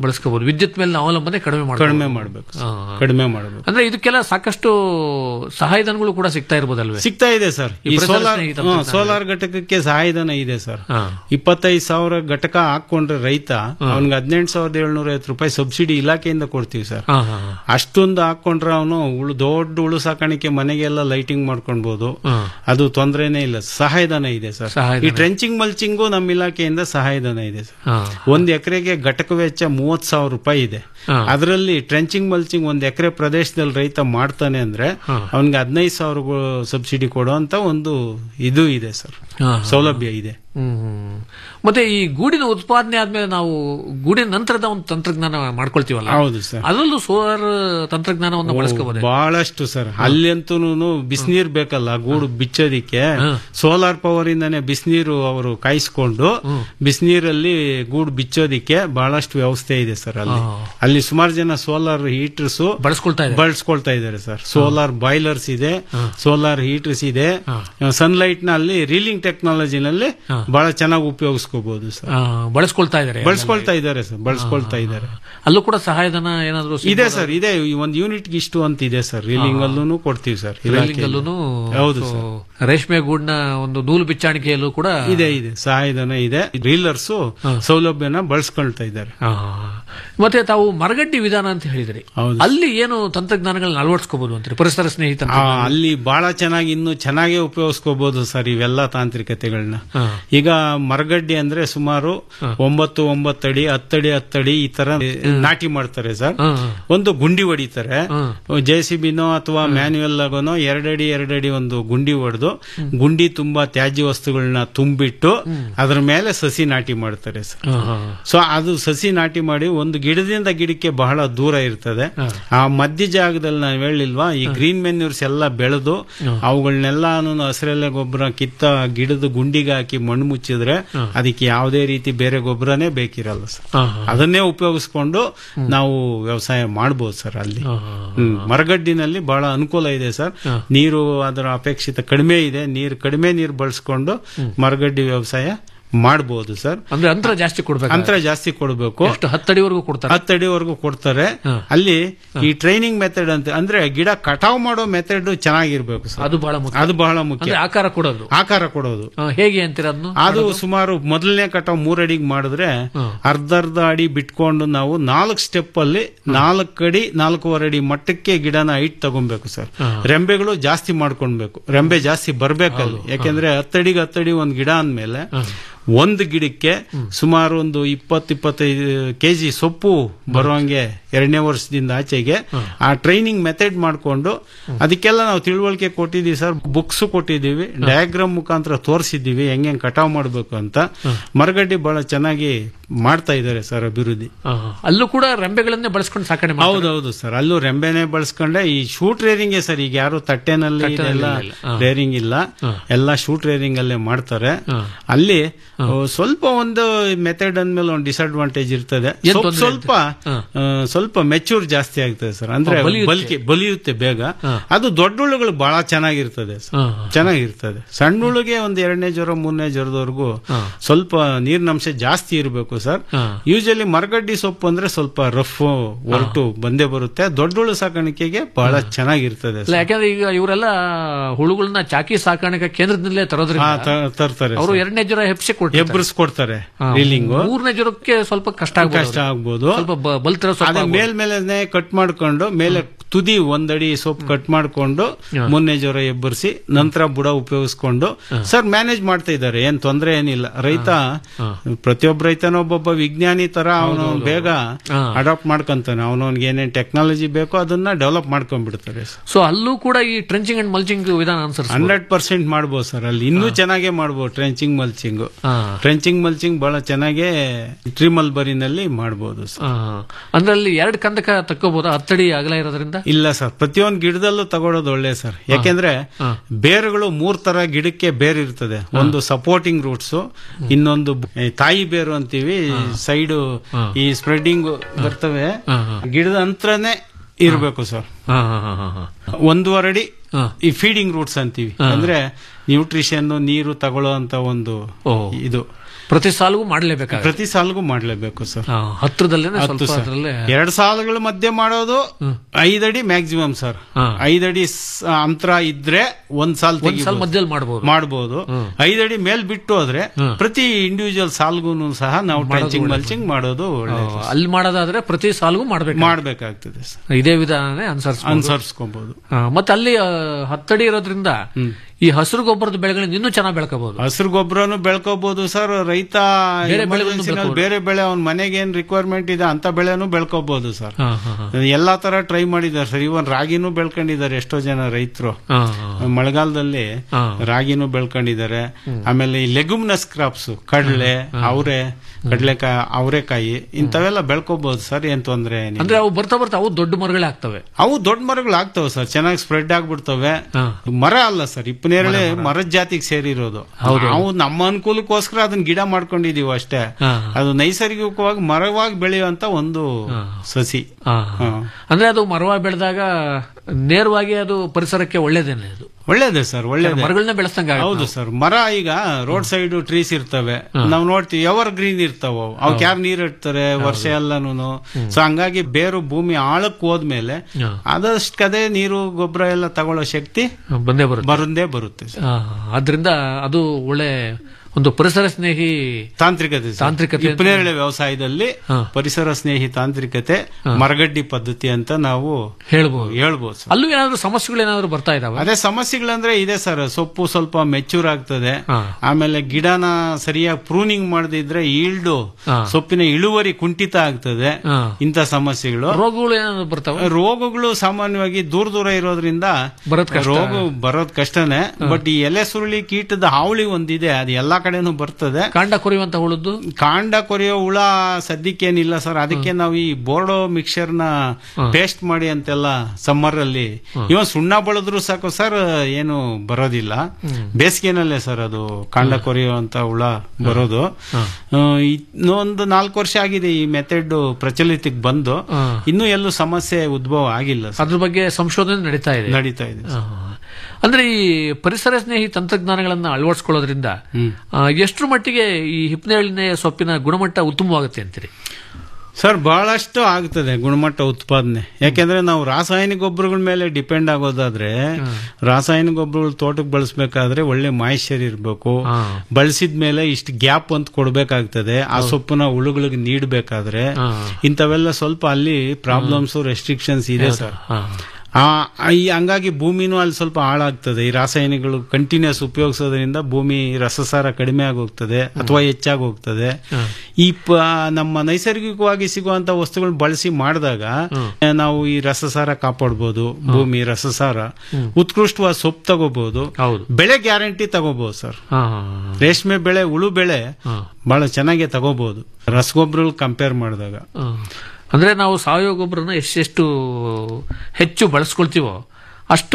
ವಿದ್ಯುತ್ ಮೇಲಿನ ಅವಲಂಬನೆ ಕಡಿಮೆ ಮಾಡ್ಬೋದು. ಕಡಿಮೆ ಮಾಡ್ಬೇಕು ಸರ್. ಹಾ, ಹಾ. ಕಡಿಮೆ ಮಾಡಬೇಕು ಅಂದ್ರೆ ಇದಕ್ಕೆಲ್ಲ ಸಾಕಷ್ಟು ಸಹಾಯಧನಗಳು ಕೂಡ ಸಿಗ್ತಾ ಇರ್ಬೋದಲ್ವೇ ಸಿಗ್ತಾ ಇದೆ ಸರ್ ಈ ಈ ಪರಿಸರ ಸೋಲಾರ್ ಸ್ನೇಹಿ ಹ್ಮ್, ತಂತ್ರಜ್ಞಾನ. ಸೋಲಾರ್ ಘಟಕಕ್ಕೆ ಸಹಾಯಧನ ಇದೆ ಸರ್ ಹಾ. ಇಪ್ಪತ್ತೈದು ಸಾವಿರ ಘಟಕ ಹಾಕೊಂಡ್ರೆ ರೈತ ಅವನಿಗೆ ಹದಿನೆಂಟು ಸಾವಿರದ ಏಳ್ನೂರ ಐವತ್ತು ರೂಪಾಯಿ ಸಬ್ಸಿಡಿ ಇಲಾಖೆಯಿಂದ ಕೊಡ್ತೀವಿ ಸರ್ ಹಾ, ಹಾ, ಹಾ. ಅಷ್ಟೊಂದು ಹಾಕೊಂಡ್ರೆ ಅವನು ಉಳು ದೊಡ್ಡ ಉಳು ಸಾಕಾಣಿಕೆ ಮನೆಗೆಲ್ಲ ಲೈಟಿಂಗ್ ಮಾಡ್ಕೊಳ್ಬಹುದು ಹಾ. ಅದು ತೊಂದರೆನೇ ಇಲ್ಲ ಸಹಾಯಧನ ಇದೆ ಸರ್ ಸಹಾಯಧನ. ಈ ಟ್ರೆಂಚಿಂಗ್ ಮಲ್ಚಿಂಗು ನಮ್ಮ ಇಲಾಖೆಯಿಂದ ಸಹಾಯಧನ ಇದೆ ಸರ್ ಹಾ. ಒಂದ್ ಎಕರೆಗೆ ಘಟಕ ವೆಚ್ಚ ಮೂವತ್ ಸಾವಿರ ರೂಪಾಯಿ ಇದೆ ಹಾ. ಅದರಲ್ಲಿ ಟ್ರೆಂಚಿಂಗ್ ಮಲ್ಚಿಂಗ್ ಒಂದ್ ಎಕರೆ ಪ್ರದೇಶದಲ್ಲಿ ರೈತ ಮಾಡ್ತಾನೆ ಅಂದ್ರೆ ಹಾ. ಅವನಿಗೆ ಹದಿನೈದು ಸಾವಿರ ಸಬ್ಸಿಡಿ ಕೊಡುವಂತ ಒಂದು ಇದು ಇದೆ ಸರ್ ಹಾ. ಸೌಲಭ್ಯ ಇದೆ ಹ್ಮ್, ಹ್ಮ್. ಮತ್ತೆ ಈ ಗೂಡಿನ ಉತ್ಪಾದನೆ ಆದ್ಮೇಲೆ ನಾವು ಗೂಡಿನ ನಂತರದ ಒಂದು ತಂತ್ರಜ್ಞಾನ ಮಾಡ್ಕೊಳ್ತೀವಲ್ಲ ಹೌದು ಸರ್ ಅದರಲ್ಲೂ ಸೋಲಾರ್ ತಂತ್ರಜ್ಞಾನವನ್ನು ಬಳಸ್ಕೋಬಹುದು ಬಹಳಷ್ಟು ಸರ್ ಅಲ್ಲಂತೂ ಬಿಸಿನೀರ್ ಬೇಕಲ್ಲ ಗೂಡು ಬಿಚ್ಚೋದಿಕ್ಕೆ ಸೋಲಾರ್ ಪವರ್ ಇಂದಾನೆ ಬಿಸಿನೀರು ಅವರು ಕಾಯಿಸ್ಕೊಂಡು ಬಿಸಿನೀರಲ್ಲಿ ಗೂಡು ಬಿಚ್ಚೋದಿಕ್ಕೆ ಬಹಳಷ್ಟು ವ್ಯವಸ್ಥೆ ಇದೆ ಸರ್ ಅಲ್ಲಿ ಅಲ್ಲಿ ಸುಮಾರು ಜನ ಸೋಲಾರ್ ಹೀಟರ್ಸ್ ಬಳಸ್ಕೊಳ್ತಾ ಇದ್ದಾರೆ ಬಳಸ್ಕೊಳ್ತಾ ಇದ್ದಾರೆ ಸರ್ ಸೋಲಾರ್ ಬಾಯ್ಲರ್ಸ್ ಇದೆ ಸೋಲಾರ್ ಹೀಟರ್ಸ್ ಇದೆ ಸನ್ಲೈಟ್ ನಲ್ಲಿ ರೀಲಿಂಗ್ ಟೆಕ್ನಾಲಜಿನಲ್ಲಿ ಬಹಳ ಚೆನ್ನಾಗಿ ಉಪಯೋಗಿಸ್ಕೋಬಹುದು ಸರ್ ಆ, ಬಳಸ್ಕೊಳ್ತಾ ಇದ್ದಾರೆ ಬಳಸ್ಕೊಳ್ತಾ ಇದ್ದಾರೆ ಸರ್ ಬಳಸ್ಕೊಳ್ತಾ ಇದ್ದಾರೆ ಅಲ್ಲೂ ಕೂಡ ಸಹಾಯಧನ ಏನಾದ್ರು ಇದೆ ಸರ್ ಇದೆ ಈ ಒಂದು ಯೂನಿಟ್ ಇಷ್ಟು ಅಂತ ಇದೆ ಸರ್ ರೀಲಿಂಗ್ ಅಲ್ಲೂ ಕೊಡ್ತೀವಿ ಸರ್ Drilling ಅಲ್ಲೂನು ಹೌದು ಸೊ, ಸರ್ ರೇಷ್ಮೆ ಗೂಡಿನ ಒಂದು ನೂಲು ಬಿಚ್ಚಾಣಿಕೆಯಲ್ಲೂ ಕೂಡ ಇದೆ ಇದೆ ಸಹಾಯಧನ ಇದೆ ರೀಲರ್ಸ್ ಸೌಲಭ್ಯನ ಬಳಸ್ಕೊಳ್ತಾ ಇದ್ದಾರೆ ಆ, ಮತ್ತೆ ತಾವು ಮರಗಡ್ಡಿ ವಿಧಾನ ಅಂತ ಹೇಳಿದ್ರಿ ಹೌದು. ಅಲ್ಲಿ ಏನು ತಂತ್ರಜ್ಞಾನಗಳನ್ನ ಅಳವಡಿಸ್ಕೋಬಹುದು ಅಂತಾರೆ ಪರಿಸರ ಸ್ನೇಹಿತ ಆ, ಅಲ್ಲಿ ಬಹಳ ಚೆನ್ನಾಗಿ ಇನ್ನು ಚೆನ್ನಾಗೇ ಉಪಯೋಗಿಸ್ಕೋಬಹುದು ಸರ್ ಇವೆಲ್ಲ ತಾಂತ್ರಿಕತೆಗಳನ್ನ ಈಗ ಮರಗಡ್ಡಿ ಅಂದ್ರೆ ಸುಮಾರು ಒಂಬತ್ತು ಒಂಬತ್ತಡಿ ಹತ್ತಡಿ ಹತ್ತಡಿ ಈ ತರ ನಾಟಿ ಮಾಡ್ತಾರೆ ಸರ್ ಒಂದು ಗುಂಡಿ ಹೊಡಿತಾರೆ ಜೆ ಸಿ ಬಿನೋ ಅಥವಾ ಮ್ಯಾನ್ಯುಯಲ್ ಆಗೋನೋ ಎರಡಡಿ ಎರಡಡಿ ಒಂದು ಗುಂಡಿ ಹೊಡೆದು ಗುಂಡಿ ತುಂಬಾ ತ್ಯಾಜ್ಯ ವಸ್ತುಗಳನ್ನ ತುಂಬಿಟ್ಟು ಅದ್ರ ಮೇಲೆ ಸಸಿ ನಾಟಿ ಮಾಡ್ತಾರೆ ಸರ್ ಸೊ ಅದು ಸಸಿ ನಾಟಿ ಮಾಡಿ ಒಂದು ಗಿಡದಿಂದ ಗಿಡಕ್ಕೆ ಬಹಳ ದೂರ ಇರ್ತದೆ ಆ ಮಧ್ಯ ಜಾಗದಲ್ಲಿ ನಾವು ಹೇಳಿಲ್ವಾ ಈ ಗ್ರೀನ್ ಮೆನ್ಯೂರ್ಸ್ ಎಲ್ಲ ಬೆಳೆದು ಅವುಗಳನ್ನೆಲ್ಲ ಹಸಿರೆಲೆ ಗೊಬ್ಬರ ಕಿತ್ತ ಗಿಡದ ಗುಂಡಿಗೆ ಹಾಕಿ ಮಣ್ಣು ಮುಚ್ಚಿದ್ರೆ ಅದಕ್ಕೆ ಯಾವುದೇ ರೀತಿ ಬೇರೆ ಗೊಬ್ಬರನೇ ಬೇಕಿರಲ್ಲ ಸರ್ ಅದನ್ನೇ ಉಪಯೋಗಿಸ್ಕೊಂಡು ನಾವು ವ್ಯವಸಾಯ ಮಾಡ್ಬೋದು ಸರ್ ಅಲ್ಲಿ ಹ್ಮ್. ಮರಗಡ್ಡಿನಲ್ಲಿ ಬಹಳ ಅನುಕೂಲ ಇದೆ ಸರ್ ನೀರು ಅದರ ಅಪೇಕ್ಷಿತ ಕಡಿಮೆ ಇದೆ ನೀರು ಕಡಿಮೆ ನೀರು ಬಳಸ್ಕೊಂಡು ಮರಗಡ್ಡಿ ವ್ಯವಸಾಯ ಮಾಡಬಹುದು ಸರ್ ಅಂದ್ರೆ ಅಂತರ ಜಾಸ್ತಿ ಕೊಡ್ಬೇಕು ಅಂತರ ಜಾಸ್ತಿ ಕೊಡಬೇಕು ಎಷ್ಟು ಹತ್ತಡಿವರೆಗೂ ಕೊಡ್ತಾರೆ ಹತ್ತಡಿವರೆಗೂ ಕೊಡ್ತಾರೆ ಅಲ್ಲಿ ಈ ಟ್ರೈನಿಂಗ್ ಮೆಥಡ್ ಅಂತ ಅಂದ್ರೆ ಗಿಡ ಕಟಾವ್ ಮಾಡೋ ಮೆಥಡ್ ಚೆನ್ನಾಗಿರ್ಬೇಕು ಸರ್ ಅದು ಬಹಳ ಮುಖ್ಯ ಅದು ಬಹಳ ಮುಖ್ಯ ಅಂದ್ರೆ ಆಕಾರ ಕೊಡೋದು ಆಕಾರ ಕೊಡೋದು ಆ, ಹೇಗೆ ಅಂತೀರ ಅದನ್ನು ಅದು ಸುಮಾರು ಮೊದಲನೇ ಕಟಾವ್ ಮೂರಡಿಗೆ ಮಾಡಿದ್ರೆ ಅರ್ಧ ಅರ್ಧ ಅಡಿ ಬಿಟ್ಕೊಂಡು ನಾವು ನಾಲ್ಕು ಸ್ಟೆಪ್ ಅಲ್ಲಿ ನಾಲ್ಕು ಅಡಿ ನಾಲ್ಕೂವರೆ ಅಡಿ ಮಟ್ಟಕ್ಕೆ ಗಿಡನ ಹೈಟ್ ತಗೊಬೇಕು ಸರ್ ರೆಂಬೆಗಳು ಜಾಸ್ತಿ ಮಾಡ್ಕೊಳ್ಬೇಕು ರೆಂಬೆ ಜಾಸ್ತಿ ಬರ್ಬೇಕಲ್ಲಿ ಯಾಕೆಂದ್ರೆ ಹತ್ತಡಿಗೆ ಹತ್ತಡಿ ಒಂದ್ ಗಿಡ ಅಂದ್ಮೇಲೆ ಒಂದು ಗಿಡಕ್ಕೆ ಸುಮಾರು ಒಂದು ಇಪ್ಪತ್ತು ಇಪ್ಪತ್ತೈದು ಕೆಜಿ ಸೊಪ್ಪು ಬರುವಂಗೆ ಎರಡನೇ ವರ್ಷದಿಂದ ಆಚೆಗೆ ಆ ಟ್ರೈನಿಂಗ್ ಮೆಥಡ್ ಮಾಡಿಕೊಂಡು ಅದಕ್ಕೆಲ್ಲ ನಾವು ತಿಳುವಳಿಕೆ ಕೊಟ್ಟಿದ್ದೀವಿ ಸರ್ ಬುಕ್ಸ್ ಕೊಟ್ಟಿದ್ದೀವಿ ಡಯಾಗ್ರಾಮ್ ಮುಖಾಂತರ ತೋರಿಸಿದ್ದೀವಿ ಹೆಂಗೆ ಹೆಂಗೆ ಕಟಾವ್ ಮಾಡಬೇಕು ಅಂತ ಮರಗಡ್ಡಿ ಬಹಳ ಚೆನ್ನಾಗಿ ಮಾಡ್ತಾ ಇದ್ದಾರೆ ಸರ್ ಅಭಿವೃದ್ಧಿ ಆ, ಅಲ್ಲೂ ಕೂಡ ರೆಂಬೆಗಳನ್ನೇ ಬಳಸ್ಕೊಂಡು ಸಾಕಣೆ ಮಾಡ್ತಾರೆ. ಹೌದೌದು ಸರ್ ಅಲ್ಲೂ ರೆಂಬೆನೆ ಬಳಸ್ಕೊಂಡೆ ಈ ಶೂಟ್ ರೇರಿಂಗ್ ಸರ್ ಈಗ ಯಾರು ತಟ್ಟೆನಲ್ಲಿ ತಟ್ಟೆನಲ್ಲಿ ಇದೆಲ್ಲ ಇಲ್ಲ. ಹಾ. ರೇರಿಂಗ್ ಇಲ್ಲ ಎಲ್ಲ ಶೂಟ್ ರೇರಿಂಗ್ ಅಲ್ಲೇ ಮಾಡ್ತಾರೆ ಅಲ್ಲಿ ಆ, ಸ್ವಲ್ಪ ಒಂದು ಮೆಥಡ್ ಅಂದ್ಮೇಲೆ ಒಂದು ಡಿಸ್ಅಡ್ವಾಂಟೇಜ್ ಇರ್ತದೆ ಏನ್ ಸ್ವಲ್ಪ ತೊಂದ್ರೆ ಸ್ವಲ್ಪ ಆ, ಸ್ವಲ್ಪ ಮೆಚೂರ್ ಜಾಸ್ತಿ ಆಗ್ತದೆ ಸರ್ ಅಂದ್ರೆ ಹಾ, ಬಲಿಯುತ್ತೆ. ಬಲ್ಕಿ ಬಲಿಯುತ್ತೆ ಬೇಗ ಅದು ದೊಡ್ಡ ಹುಳುಗಳು ಬಹಳ ಚೆನ್ನಾಗಿರ್ತದೆ ಸರ್. ಹಾ, ಚೆನ್ನಾಗಿರ್ತದೆ ಸಣ್ಣ ಹುಳುಗೆ ಒಂದು ಎರಡನೇ ಜ್ವರ ಮೂರನೇ ಜ್ವರದವರೆಗೂ ಸ್ವಲ್ಪ ನೀರಿನಂಶ ಜಾಸ್ತಿ ಇರಬೇಕು ಸರ್ ಯೂಶಲಿ ಮರಗಡ್ಡಿ ಸೊಪ್ಪು ಅಂದ್ರೆ ಸ್ವಲ್ಪ ರಫ್ ಹೊರಟು ಬಂದೇ ಬರುತ್ತೆ ದೊಡ್ಡ ಹುಳು ಸಾಕಾಣಿಕೆಗೆ ಬಹಳ ಚೆನ್ನಾಗಿರ್ತದೆ ಅಲ್ಲ, ಯಾಕಂದ್ರೆ ಈಗ ಇವರೆಲ್ಲ ಹುಳುಗಳನ್ನ ಚಾಕಿ ಸಾಕಾಣಿಕೆ ಕೇಂದ್ರದಲ್ಲೇ ಹಾ, ತರೋದ್ರಿಂದ ತ- ತರ್ತಾರೆ ಅವರು ಸರ್. ಎರಡನೇ ಜ್ವರ ಹೆಪ್ಸಿ ಎಬ್ಬರಿಸ್ಕೊಡ್ತಾರೆ ರೀಲಿಂಗು ಮೂರನೇ ಜ್ವರಕ್ಕೆ ಸ್ವಲ್ಪ ಕಷ್ಟ ಆಗ್ಬೋದು ಕಷ್ಟ ಅವ್ರಿಗೆ. ಆಗ್ಬೋದು ಸ್ವಲ್ಪ ಬ- ಬಲ್ತಿರೋ ಸ್ವಲ್ಪ ಅದೇ ಆಗ್ಬೋದು. ಮೇಲ್ ಮೇಲೆನೆ ಕಟ್ ಮಾಡ್ಕೊಂಡು ಮೇಲೆ ತುದಿ ಒಂದಡಿ ಸೊಪ್ಪು ಕಟ್ ಮಾಡ್ಕೊಂಡು ಮೊನ್ನೆ ಜ್ವರ ಎಬ್ಬರಿಸಿ ನಂತರ ಬುಡ ಉಪಯೋಗಿಸ್ಕೊಂಡು ಸರ್ ಮ್ಯಾನೇಜ್ ಮಾಡ್ತಾ ಇದ್ದಾರೆ ಏನ್ ತೊಂದರೆ ಏನಿಲ್ಲ ರೈತ ಪ್ರತಿಯೊಬ್ಬ ರೈತನ ಒಬ್ಬೊಬ್ಬ ವಿಜ್ಞಾನಿ ತರ ಅವನು ಬೇಗ ಅಡಾಪ್ಟ್ ಮಾಡ್ಕೊಂತಾನೆ ಅವನವನ್ಗೆ ಏನೇನ್ ಟೆಕ್ನಾಲಜಿ ಬೇಕೋ ಅದನ್ನ ಡೆವಲಪ್ ಮಾಡ್ಕೊಂಡ್ಬಿಡ್ತಾರೆ ಸೊ ಅಲ್ಲೂ ಕೂಡ ಈ ಟ್ರೆಂಚಿಂಗ್ ಅಂಡ್ ಮಲ್ಚಿಂಗ್ ವಿಧಾನ ಅನುಸರಿಸ ಹಂಡ್ರೆಡ್ ಪರ್ಸೆಂಟ್ ಮಾಡ್ಬೋದು ಸರ್ ಅಲ್ಲಿ ಇನ್ನೂ ಚೆನ್ನಾಗೇ ಮಾಡ್ಬೋದು ಟ್ರೆಂಚಿಂಗ್ ಮಲ್ಚಿಂಗ್ ಟ್ರೆಂಚಿಂಗ್ ಮಲ್ಚಿಂಗ್ ಬಹಳ ಚೆನ್ನಾಗೇ ಟ್ರಿಮಲ್ ಬರಿನಲ್ಲಿ ಮಾಡ್ಬೋದು ಸರ್ ಅಂದ್ರೆ ಅಲ್ಲಿ ಎರಡು ಕಂದಕ ತಕ್ಕೋಬಹುದಾ ಹತ್ತಡಿ ಅಗಲ ಇರೋದ್ರಿಂದ ಇಲ್ಲ ಸರ್ ಪ್ರತಿಯೊಂದು ಗಿಡದಲ್ಲೂ ತಗೊಳ್ಳೋದು ಒಳ್ಳೆ ಸರ್ ಯಾಕೆಂದ್ರೆ ಬೇರುಗಳು ಮೂರ್ ತರ ಗಿಡಕ್ಕೆ ಬೇರ್ ಇರ್ತದೆ ಒಂದು ಸಪೋರ್ಟಿಂಗ್ ರೂಟ್ಸ್ ಇನ್ನೊಂದು ಏ, ತಾಯಿ ಬೇರು ಅಂತೀವಿ ಸೈಡ್ ಈ ಸ್ಪ್ರೆಡಿಂಗ್ ಬರ್ತವೆ ಗಿಡದ ಅಂತರನೇ ಇರಬೇಕು ಸರ್ ಒಂದೂವರೆ ಅಡಿ ಈ ಫೀಡಿಂಗ್ ರೂಟ್ಸ್ ಅಂತೀವಿ ಅಂದ್ರೆ ನ್ಯೂಟ್ರಿಷನ್ ನೀರು ತಗೊಳ್ಳೋ ಅಂತ ಒಂದು ಇದು ಪ್ರತಿ ಸಾಲಿಗೂ ಮಾಡಲೇಬೇಕಾಗುತ್ತೆ ಪ್ರತಿ ಸಾಲಿಗೂ ಮಾಡ್ಲೇಬೇಕು ಸರ್ ಹತ್ರದಲ್ಲೇನೆ ಹತ್ತು ಸ್ವಲ್ಪ ಸರ್. ಅದ್ರಲ್ಲೇ ಎರಡ್ ಸಾಲುಗಳ ಮಧ್ಯೆ ಮಾಡೋದು ಐದಡಿ ಮ್ಯಾಕ್ಸಿಮಮ್ ಸರ್ ಐದಡಿ ಸ- ಅಂತರ ಇದ್ರೆ ಒಂದ್ ಸಾಲ್ ಒಂದ್ ಸಾಲ್ ಮಧ್ಯದಲ್ಲಿ ಮಾಡ್ಬೋದು. ಮಾಡಬಹುದು ಐದಡಿ ಮೇಲ್ ಬಿಟ್ಟು ಹೋದ್ರೆ ಪ್ರತಿ ಇಂಡಿವಿಜುವಲ್ ಸಾಲ್ಗೂ ಸಹ ನಾವು ಮಾಡೋದು ಟ್ರೆಂಚಿಂಗ್ ಒಳ್ಳೇದು. ಮಲ್ಚಿಂಗ್ ಮಾಡೋದು ಒಳ್ಳೇದು ಆ, ಅಲ್ಲಿ ಮಾಡೋದಾದ್ರೆ ಪ್ರತಿ ಸಾಲಿಗೂ ಮಾಡ್ಬೇಕು ಮಾಡ್ಬೇಕಾಗ್ತದೆ ಸರ್ ಇದೇ ವಿಧಾನನೇ ಅನುಸರಿಸ ಅನುಸರಿಸ್ಕೊಬಹುದು ಮತ್ತೆ ಅಲ್ಲಿ ಆ, ಹತ್ತಡಿ ಇರೋದ್ರಿಂದ ಈ ಹಸಿರು ಗೊಬ್ಬರದ ಬೆಳೆಗಳನ್ನ ಇನ್ನೂ ಚೆನ್ನಾಗಿ ಬೆಳ್ಕೋಬಹುದು ಹಸಿರು ಗೊಬ್ಬರನು ಬೆಳ್ಕೋಬಹುದು ಸರ್ ರೈತ ಬೇರೆ ಬೆಳೆಗಳನ್ನು emergency ನಲ್ಲಿ ಬೆಳ್ಕೋಬಹುದು. ಬೇರೆ ಬೆಳೆ ಅವ್ನ ಮನೆಗೆ ಏನ್ ರಿಕ್ವೈರ್ಮೆಂಟ್ ಇದೆ ಅಂತ ಬೆಳೆನೂ ಬೆಳ್ಕೋಬಹುದು ಸರ್ ಹಾ, ಹಾ, ಹಾ. ಎಲ್ಲಾ ತರ ಟ್ರೈ ಮಾಡಿದ್ದಾರೆ ಸರ್ ಇವನ್ ರಾಗಿನೂ ಬೆಳ್ಕೊಂಡಿದ್ದಾರೆ ಎಷ್ಟೋ ಜನ ರೈತರು ಹಾ, ಮಳೆಗಾಲದಲ್ಲಿ ಹಾ. ರಾಗಿನೂ ಬೆಳ್ಕೊಂಡಿದ್ದಾರೆ ಆಮೇಲೆ ಈ ಲೆಗುಮ್ನಸ್ ಕ್ರಾಪ್ಸ್ ಕಡಲೆ ಅವರೆ ಕಡಲೆಕಾಯಿ ಅವರೆಕಾಯಿ ಇಂಥವೆಲ್ಲ ಬೆಳ್ಕೋಬಹುದು ಸರ್ ಏನ್ ತೊಂದ್ರೆ ಏನಿಲ್ಲ. ಅಂದ್ರೆ ಅವು ಬರ್ತಾ ಬರ್ತಾ ಅವು ದೊಡ್ಡ ಮರಗಳೇ ಆಗ್ತವೆ ಅವು ದೊಡ್ಡ ಮರಗಳು ಆಗ್ತವೆ ಸರ್ ಚೆನ್ನಾಗಿ ಸ್ಪ್ರೆಡ್ ಆಗ್ಬಿಡ್ತವೆ ಮರ ಅಲ್ಲ ಸರ್ ಇಪ್ಪನೇರಳೆ ಮರದ ಜಾತಿಗೆ ಸೇರಿರೋದು ನಾವು ನಮ್ಮ ಅನುಕೂಲಕ್ಕೋಸ್ಕರ ಅದನ್ನ ಗಿಡ ಮಾಡ್ಕೊಂಡಿದೀವಿ ಅಷ್ಟೇ ಹಾ. ಅದು ನೈಸರ್ಗಿಕವಾಗಿ ಮರವಾಗಿ ಬೆಳೆಯುವಂತ ಒಂದು ಸಸಿ ಹಾ. ಹಾ. ಅಂದ್ರೆ ಅದು ಮರವಾಗಿ ಬೆಳೆದಾಗ ನೇರವಾಗಿ ಅದು ಪರಿಸರಕ್ಕೆ ಒಳ್ಳೇದೇನೆ ಅದು ಒಳ್ಳೇದೇ ಸರ್ ಒಳ್ಳೇದೇ ಮರಗಳನ್ನ ಬೆಳೆಸ್ದಂಗ ಹೌದು ಸರ್ ಮರ ಈಗ ರೋಡ್ ಸೈಡ್ ಟ್ರೀಸ್ ಇರ್ತವೆ ನಾವು ನೋಡ್ತೀವಿ ಎವರ್ ಗ್ರೀನ್ ಇರ್ತಾವ ಅವಕ್ ಯಾರು ನೀರ್ ಇಡ್ತಾರೆ ವರ್ಷ ಎಲ್ಲಾನು ಸೊ ಹಂಗಾಗಿ ಬೇರು ಭೂಮಿ ಆಳಕ್ ಹೋದ್ಮೇಲೆ ಆದಷ್ಟು ಕದೇ ನೀರು ಗೊಬ್ಬರ ಎಲ್ಲ ತಗೊಳ್ಳೋ ಶಕ್ತಿ ಬಂದೇ ಬರುತ್ತೆ ಬರುಂದೇ ಬರುತ್ತೆ ಸರ್. ಆ, ಆದ್ರಿಂದ ಅದು ಒಳ್ಳೆ ಒಂದು ಪರಿಸರ ಸ್ನೇಹಿ ತಾಂತ್ರಿಕತೆ ಸರ್. ತಾಂತ್ರಿಕತೆ ಅಂತ- ಹಿಪ್ಪನೇರಳೆ ವ್ಯವಸಾಯದಲ್ಲಿ ಪರಿಸರ ಸ್ನೇಹಿ ತಾಂತ್ರಿಕತೆ ಮರಗಡ್ಡಿ ಪದ್ಧತಿ ಅಂತ ನಾವು ಹೇಳ್ಬೋದು ಹೇಳ್ಬೋದು ಸರ್. ಅಲ್ಲೂ ಏನಾದ್ರು ಸಮಸ್ಯೆಗಳು ಏನಾದ್ರು ಬರ್ತಾ ಇದಾವೆ ಅದೇ ಸಮಸ್ಯೆಗಳಂದ್ರೆ ಇದೆ ಸರ್ ಸೊಪ್ಪು ಸ್ವಲ್ಪ ಮೆಚೂರ್ ಆಗ್ತದೆ ಆಮೇಲೆ ಗಿಡನ ಸರಿಯಾಗಿ ಪ್ರೂನಿಂಗ್ ಮಾಡದಿದ್ರೆ ಈಲ್ಡು ಸೊಪ್ಪಿನ ಇಳುವರಿ ಕುಂಠಿತ ಆಗ್ತದೆ ಇಂಥ ಸಮಸ್ಯೆಗಳು ರೋಗಗಳು ಏನಾದ್ರು ಬರ್ತಾವೆ ರೋಗಗಳು ಸಾಮಾನ್ಯವಾಗಿ ದೂರ ದೂರ ಇರೋದ್ರಿಂದ ಬರೋದ್ ಕಷ್ಟ. ರೋಗ ಬರೋದ್ ಕಷ್ಟನೇ ಬಟ್ ಈ ಎಲೆ ಸುರುಳಿ ಕೀಟದ ಹಾವಳಿ ಒಂದಿದೆ ಅದು ಎಲ್ಲಾ ಕಡೆನೂ ಬರ್ತದೆ ಕಾಂಡ ಕೊರಿಯುವಂತ ಹುಳದ್ದು ಕಾಂಡ ಕೊರೆಯೋ ಹುಳ ಸದ್ಯಕ್ಕೇನಿಲ್ಲ ಸರ್ ಅದಕ್ಕೆ ನಾವು ಈ ಬೋರ್ಡೋ ಮಿಕ್ಸರ್ ನ ಪೇಸ್ಟ್ ಮಾಡಿ ಅಂತೆಲ್ಲ ಸಮ್ಮರ್ ಅಲ್ಲಿ ಇವನ್ ಸುಣ್ಣ ಬಳದ್ರು ಸಾಕು ಸರ್ ಏನು ಬರೋದಿಲ್ಲ ಬೇಸಿಗೆನಲ್ಲೇ ಸರ್ ಅದು ಕಾಂಡ ಕೊರೆಯುವಂತ ಹುಳ ಬರೋದು ಆ, ಇನ್ನೊಂದು ನಾಲ್ಕು ವರ್ಷ ಆಗಿದೆ ಈ ಮೆಥಡ್ ಪ್ರಚಲಿತಕ್ಕೆ ಬಂದು ಇನ್ನೂ ಎಲ್ಲೂ ಸಮಸ್ಯೆ ಉದ್ಭವ ಆಗಿಲ್ಲ ಸರ್. ಅದ್ರ ಬಗ್ಗೆ ಸಂಶೋಧನೆ ನಡೀತಾ ಇದೆ ನಡೀತಾ ಇದೆ ಆ, ಅಂದ್ರೆ ಈ ಪರಿಸರ ಸ್ನೇಹಿ ತಂತ್ರಜ್ಞಾನಗಳನ್ನ ಅಳವಡಿಸ್ಕೊಳ್ಳೋದ್ರಿಂದ ಆ, ಎಷ್ಟರ ಮಟ್ಟಿಗೆ ಈ ಹಿಪ್ನೇಳಿನ ಸೊಪ್ಪಿನ ಗುಣಮಟ್ಟ ಉತ್ತಮವಾಗುತ್ತೆ ಅಂತೀರಿ ಸರ್ ಬಹಳಷ್ಟು ಆಗ್ತದೆ ಗುಣಮಟ್ಟ ಉತ್ಪಾದನೆ ಯಾಕೆಂದ್ರೆ ನಾವು ರಾಸಾಯನಿಕ ಗೊಬ್ಬರಗಳ ಮೇಲೆ ಡಿಪೆಂಡ್ ಆಗೋದಾದ್ರೆ ರಾಸಾಯನಿಕ ಗೊಬ್ಬರಗಳು ತೋಟಕ್ಕೆ ಬಳಸಬೇಕಾದ್ರೆ ಒಳ್ಳೆ ಮಾಯಿಶ್ಚರ್ ಇರಬೇಕು ಬಳಸಿದ ಮೇಲೆ ಇಷ್ಟು ಗ್ಯಾಪ್ ಅಂತ ಕೊಡ್ಬೇಕಾಗ್ತದೆ ಆ ಸೊಪ್ಪನ್ನ ಹುಳುಗಳಿಗೆ ನೀಡಬೇಕಾದ್ರೆ ಇಂಥವೆಲ್ಲ ಸ್ವಲ್ಪ ಅಲ್ಲಿ ಪ್ರಾಬ್ಲಮ್ಸ್ ರೆಸ್ಟ್ರಿಕ್ಷನ್ಸ್ ಇದೆ ಸರ್ ಆ ಈ ಹಂಗಾಗಿ ಭೂಮಿನೂ ಅಲ್ಲಿ ಸ್ವಲ್ಪ ಹಾಳಾಗ್ತದೆ ಈ ರಾಸಾಯನಿಕಗಳು ಕಂಟಿನ್ಯೂಸ್ ಉಪಯೋಗಿಸೋದ್ರಿಂದ ಭೂಮಿ ರಸಸಾರ ಕಡಿಮೆ ಆಗೋಗ್ತದೆ ಅಥವಾ ಹೆಚ್ಚಾಗಿ ಹೋಗ್ತದೆ ಈ ಪ ನಮ್ಮ ನೈಸರ್ಗಿಕವಾಗಿ ಸಿಗುವಂತ ವಸ್ತುಗಳನ್ನ ಬಳಸಿ ಮಾಡಿದಾಗ ನಾವು ಈ ರಸಸಾರ ಕಾಪಾಡ್ಬೋದು ಭೂಮಿ ರಸಸಾರ ಉತ್ಕೃಷ್ಟವಾದ ಸೊಪ್ಪು ತಗೋಬಹುದು ಬೆಳೆ ಗ್ಯಾರಂಟಿ ತಗೋಬಹುದು ಸರ್ ರೇಷ್ಮೆ ಬೆಳೆ ಉಳು ಬೆಳೆ ಬಹಳ ಚೆನ್ನಾಗಿ ತಗೋಬಹುದು ರಸಗೊಬ್ಬರಗಳು ಕಂಪೇರ್ ಮಾಡಿದಾಗ ಅಂದ್ರೆ ನಾವು ಸಾವಯವ ಗೊಬ್ಬರನ ಎಷ್ಟೆಷ್ಟು ಹೆಚ್ಚು ಬಳಸ್ಕೊಳ್ತೀವೋ ಅಷ್ಟು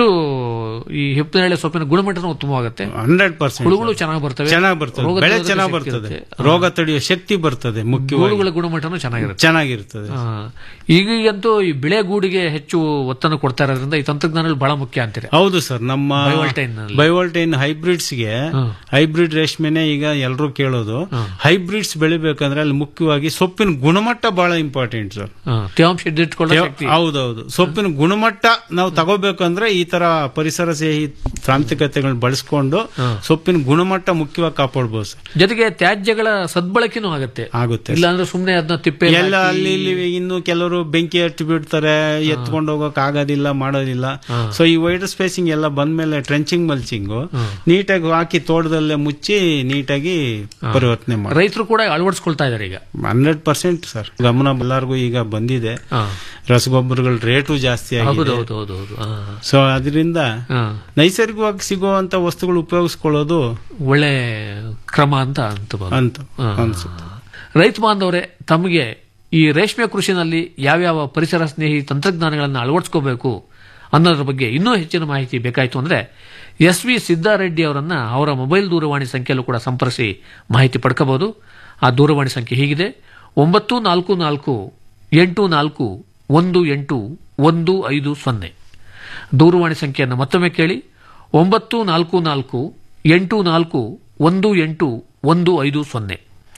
ಈ ಹಿಪ್ಪನೇಳೆ ಸೊಪ್ಪಿನ ಗುಣಮಟ್ಟನೂ ಉತ್ತಮವಾಗುತ್ತೆ ಹಂಡ್ರೆಡ್ ಪರ್ಸೆಂಟ್ ಹುಳುಗಳು ಚೆನ್ನಾಗಿ ಬರ್ತವೆ ಚೆನ್ನಾಗಿ ಬರ್ತದೆ ರೋಗ ಬೆಳೆ ನಿರೋಧಕ ಚೆನ್ನಾಗಿ ಶಕ್ತಿ ಬರ್ತದೆ ಇರುತ್ತೆ. ರೋಗ ತಡೆಯುವ ಶಕ್ತಿ ಬರ್ತದೆ ಮುಖ್ಯವಾಗಿ ಗೂಡುಗಳ ಗುಣಮಟ್ಟನೂ ಚೆನ್ನಾಗಿರುತ್ತೆ ಚೆನ್ನಾಗಿರ್ತದೆ ಆ, ಈಗೀಗಂತೂ ಈ ಬೆಳೆ ಗೂಡಿಗೆ ಹೆಚ್ಚು ಒತ್ತನ್ನು ಕೊಡ್ತಾ ಇರೋದ್ರಿಂದ ಈ ತಂತ್ರಜ್ಞಾನಗಳು ಬಹಳ ಮುಖ್ಯ ಅಂತೀರಿ ಹೌದು ಸರ್ ನಮ್ಮ Bivoltine ನಲ್ಲಿ. ಬೈವೋಲ್ಟೈನ್ ಹೈಬ್ರಿಡ್ಸ್ ಗೆ ಹೈಬ್ರಿಡ್ ರೇಷ್ಮೆನೆ ಈಗ ಎಲ್ಲರೂ ಕೇಳೋದು ಹೈಬ್ರಿಡ್ಸ್ ಬೆಳಿಬೇಕಂದ್ರೆ ಅಲ್ಲಿ ಮುಖ್ಯವಾಗಿ ಸೊಪ್ಪಿನ ಗುಣಮಟ್ಟ ಬಹಳ ಇಂಪಾರ್ಟೆಂಟ್ ಸರ್ ಆ, ತೇವಾಂಶ ಹಿಡಿದಿಟ್ಕೊಳ್ಳೋ ಶಕ್ತಿ ಹೌದೌದು ಸೊಪ್ಪಿನ ಗುಣಮಟ್ಟ ನಾವು ತಗೋಬೇಕಂದ್ರೆ ಈ ತರ ಪರಿಸರ ಸ್ನೇಹಿ ತಾಂತ್ರಿಕತೆಗಳನ್ನ ಬಳಸ್ಕೊಂಡು ಸೊಪ್ಪಿನ ಗುಣಮಟ್ಟ ಮುಖ್ಯವಾಗಿ ಕಾಪಾಡ್ಬೋದು ಸರ್ ಜೊತೆಗೆ ತ್ಯಾಜ್ಯಗಳ ಸದ್ಬಳಕೆನೂ ಆಗುತ್ತೆ ಆಗುತ್ತೆ ಇಲ್ಲಾಂದ್ರೆ ಸುಮ್ನೆ ಅದನ್ನ ತಿಪ್ಪೆ ಎಲ್ಲ ಅಲ್ಲಿ ಇಲ್ಲಿ ಇನ್ನು ಕೆಲವರು ಬೆಂಕಿ ಹಚ್ಚಿ ಬಿಡ್ತಾರೆ ಎತ್ಕೊಂಡು ಹೋಗಕ್ ಆಗೋದಿಲ್ಲ ಮಾಡೋದಿಲ್ಲ ಸೊ ಈ ವೈಡರ್ ಸ್ಪೇಸಿಂಗ್ ಎಲ್ಲ ಬಂದ್ಮೇಲೆ ಟ್ರೆಂಚಿಂಗ್ ಮಲ್ಚಿಂಗ್ ನೀಟಾಗಿ ಹಾಕಿ ತೋಟದಲ್ಲೇ ಮುಚ್ಚಿ ನೀಟಾಗಿ ಪರಿವರ್ತನೆ ಮಾಡಿ ರೈತರು ಕೂಡ ಅಳವಡಿಸ್ಕೊಳ್ತಾ ಇದಾರೆ ಈಗ ಹಂಡ್ರೆಡ್ ಪರ್ಸೆಂಟ್ ಸರ್ ಗಮನ ಎಲ್ಲರಿಗೂ ಈಗ ಬಂದಿದೆ ರಸಗೊಬ್ಬರಗಳ ರೇಟು ಜಾಸ್ತಿ ಹೌದು ಆಗಿದೆ ಹೌದು ಹೌದು ಹೌದು ಆ. ಸೊ ಅದರಿಂದ ನೈಸರ್ಗಿಕವಾಗಿ ಸಿಗುವಂತ ವಸ್ತುಗಳು ಉಪಯೋಗಿಸ್ಕೊಳ್ಳೋದು ಒಳ್ಳೆ ಕ್ರಮ ಅಂತ ಅನ್ಕೋಬಹುದು. ಅಂತ ಆ. ಅನ್ಸುತ್ತೆ ರೈತ ಬಾಂಧವರೇ ತಮಗೆ ಈ ರೇಷ್ಮೆ ಕೃಷಿನಲ್ಲಿ ಯಾವ್ಯಾವ ಪರಿಸರ ಸ್ನೇಹಿ ತಂತ್ರಜ್ಞಾನಗಳನ್ನು ಅಳವಡಿಸ್ಕೋಬೇಕು ಅನ್ನೋದ್ರ ಬಗ್ಗೆ ಇನ್ನೂ ಹೆಚ್ಚಿನ ಮಾಹಿತಿ ಬೇಕಾಯಿತು ಅಂದ್ರೆ ಎಸ್ ವಿ ಸಿದ್ದಾರೆಡ್ಡಿ ಅವರನ್ನ ಅವರ ಮೊಬೈಲ್ ದೂರವಾಣಿ ಸಂಖ್ಯೆಯಲ್ಲೂ ಕೂಡ ಸಂಪರ್ಕಿಸಿ ಮಾಹಿತಿ ಪಡ್ಕೋಬಹುದು ಆ ದೂರವಾಣಿ ಸಂಖ್ಯೆ ಹೀಗಿದೆ ಒಂಬತ್ತು ನಾಲ್ಕು ನಾಲ್ಕು ಎಂಟು ನಾಲ್ಕು ಒಂದು ಎಂಟು ಒಂದು ಐದು ಸೊನ್ನೆ ದೂರವಾಣಿ ಸಂಖ್ಯೆಯನ್ನು ಮತ್ತೊಮ್ಮೆ ಕೇಳಿ ಒಂಬತ್ತು ನಾಲ್ಕು ನಾಲ್ಕು ಎಂಟು ನಾಲ್ಕು ಒಂದು ಎಂಟು ಒಂದು ಐದು ಸೊನ್ನೆ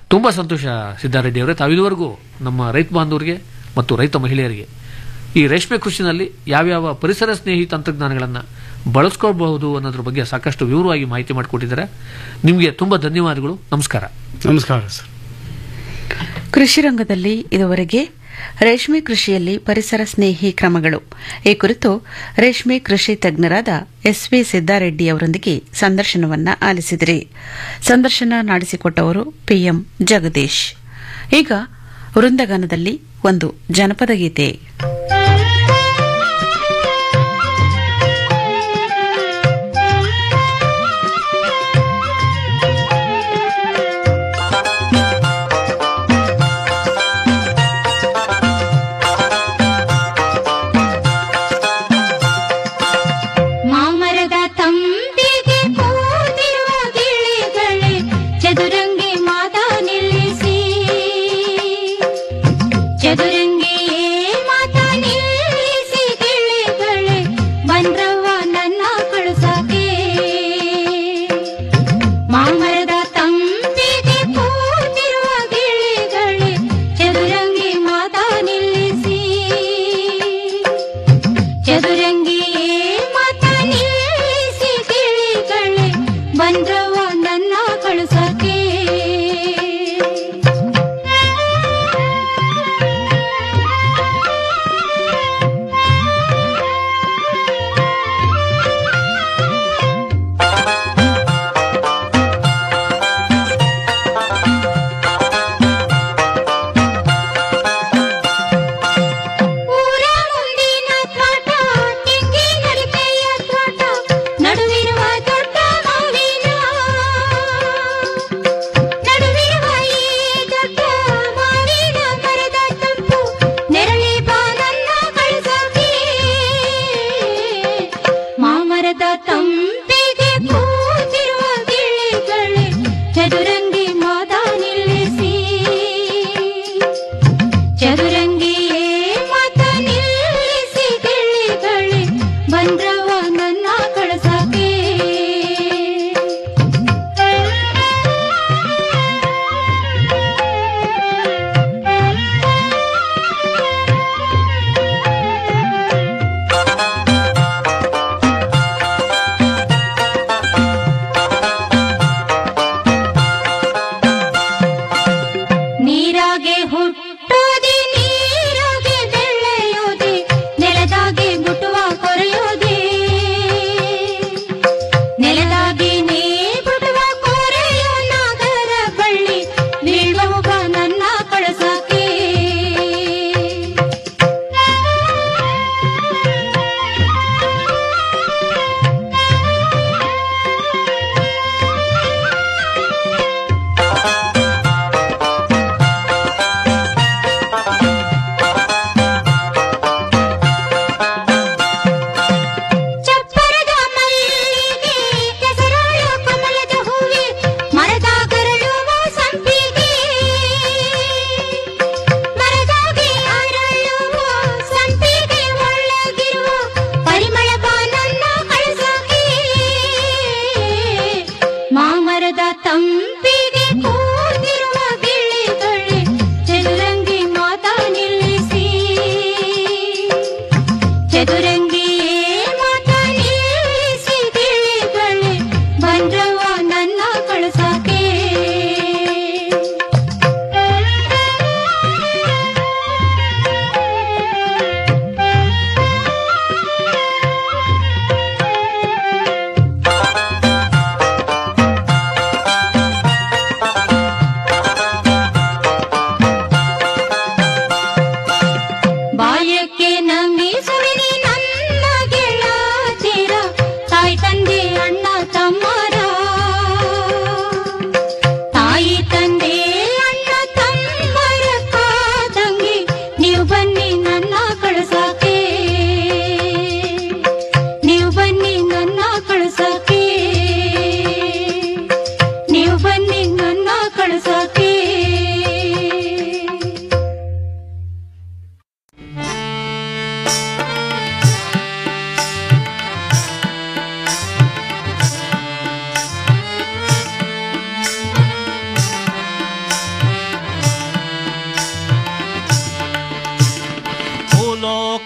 ತುಂಬಾ ಸಂತೋಷ ಸಿದ್ದಾರೆಡ್ಡಿ ಅವರೇ ತಾವಿದುವರೆಗೂ ನಮ್ಮ ರೈತ ಬಾಂಧವರಿಗೆ ಮತ್ತು ರೈತ ಮಹಿಳೆಯರಿಗೆ ಈ ರೇಷ್ಮೆ ಕೃಷಿನಲ್ಲಿ ಯಾವ್ಯಾವ ಪರಿಸರ ಸ್ನೇಹಿ ತಂತ್ರಜ್ಞಾನಗಳನ್ನು ಬಳಸ್ಕೊಳ್ಬಹುದು ಅನ್ನೋದ್ರ ಬಗ್ಗೆ ಸಾಕಷ್ಟು ವಿವರವಾಗಿ ಮಾಹಿತಿ ಮಾಡಿಕೊಟ್ಟಿದ್ದಾರೆ ನಿಮಗೆ ತುಂಬಾ ಧನ್ಯವಾದಗಳು ನಮಸ್ಕಾರ ನಮಸ್ಕಾರ ಸರ್ ಕೃಷಿ ರಂಗದಲ್ಲಿ ಇದುವರೆಗೆ ರೇಷ್ಮೆ ಕೃಷಿಯಲ್ಲಿ ಪರಿಸರ ಸ್ನೇಹಿ ಕ್ರಮಗಳು ಈ ಕುರಿತು ರೇಷ್ಮೆ ಕೃಷಿ ತಜ್ಞರಾದ ಎಸ್ವಿ ಸಿದ್ದಾರೆಡ್ಡಿ ಅವರೊಂದಿಗೆ ಸಂದರ್ಶನವನ್ನ ಆಲಿಸಿದಿರಿ ಸಂದರ್ಶನ ನಡೆಸಿಕೊಟ್ಟವರು ಪಿಎಂ ಜಗದೀಶ್ ಈಗ ವೃಂದಗಾನದಲ್ಲಿ ಒಂದು ಜನಪದ ಗೀತೆ ಮಾಮರದ ತಂಬಿಗೆ ಕೂತಿರುವ ಗಿಳಿಗಳೇ ಚದುರಂಗಿ ಮಾತ ನಿಲ್ಲಿಸಿ ಚದುರಂಗಿಯೇ ಮಾತ ನಿಲ್ಲಿಸಿ ಗಿಳಿಗಳೇ ಬಂದ್ರವ್ವ ನನ್ನ ಕಳುಸಕ್ಕೆ ಮಾಮರದ ತಂಬಿಗೆ ಕೂತಿರುವ ಗಿಳಿಗಳೇ ಚದುರಂಗಿ ಮಾತ ನಿಲ್ಲಿಸಿ ಚದುರಂಗಿಯೇ ಮಾತ ನಿಲ್ಲಿಸಿ ಗಿಳಿಗಳೇ ಬಂದ್ರವ ನನ್ನ ಕಳುಸಕ್ಕೆ ಊರ ಮುಂದಿನ ತ್ವಾಟ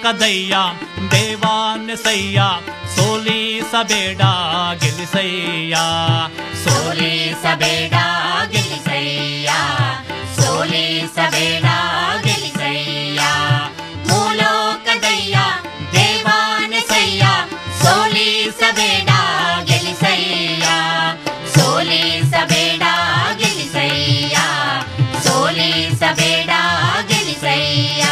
ಕದಯ್ಯ ದೇವಾನೆಸಯ್ಯ ಸೋಲಿಸಬೇಡ ಗೆಲ್ಲಿಸಯ್ಯ ಸೋಲಿಸಬೇಡ ಗೆಲ್ಲಿಸಯ್ಯ ಸೋಲಿಸಬೇಡ ಗೆಲ್ಲಿಸಯ್ಯ ಮೂಲೋಕದಯ್ಯ ದೇವಾನಸಯ್ಯ ಸೋಲಿಸಬೇಡ ಗೆಲ್ಲಿಸಯ್ಯ ಸೋಲಿಸಬೇಡ ಗೆಲ್ಲಿಸಯ್ಯ ಸೋಲಿಸಬೇಡ ಗೆಲ್ಲಿಸಯ್ಯ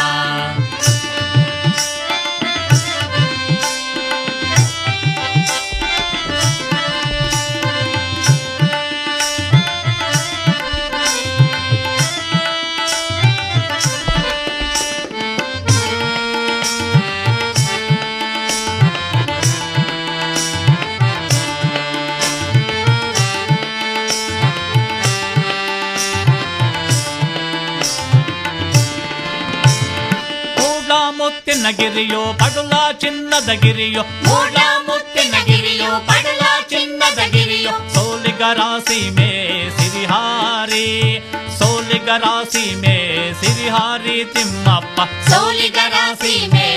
ಮೂಲ ಮುತ್ತಿನ ಗಿರಿಯೋ ಪಡುಲ ಚಿನ್ನದ ಗಿರಿಯೋ ಮೂಲ ಮುತ್ತಿನ ಗಿರಿಯೋ ಪಡಲ ಚಿನ್ನದ ಗಿರಿಯೋ ಸೋಲಿಗರ ಸೀಮೆ ಸಿರಿಹಾರಿ ಸೋಲಿಗರ ಸೀಮೆ ಸಿರಿಹಾರಿ ತಿಮ್ಮಪ್ಪ ಸೋಲಿಗರ ಸೀಮೆ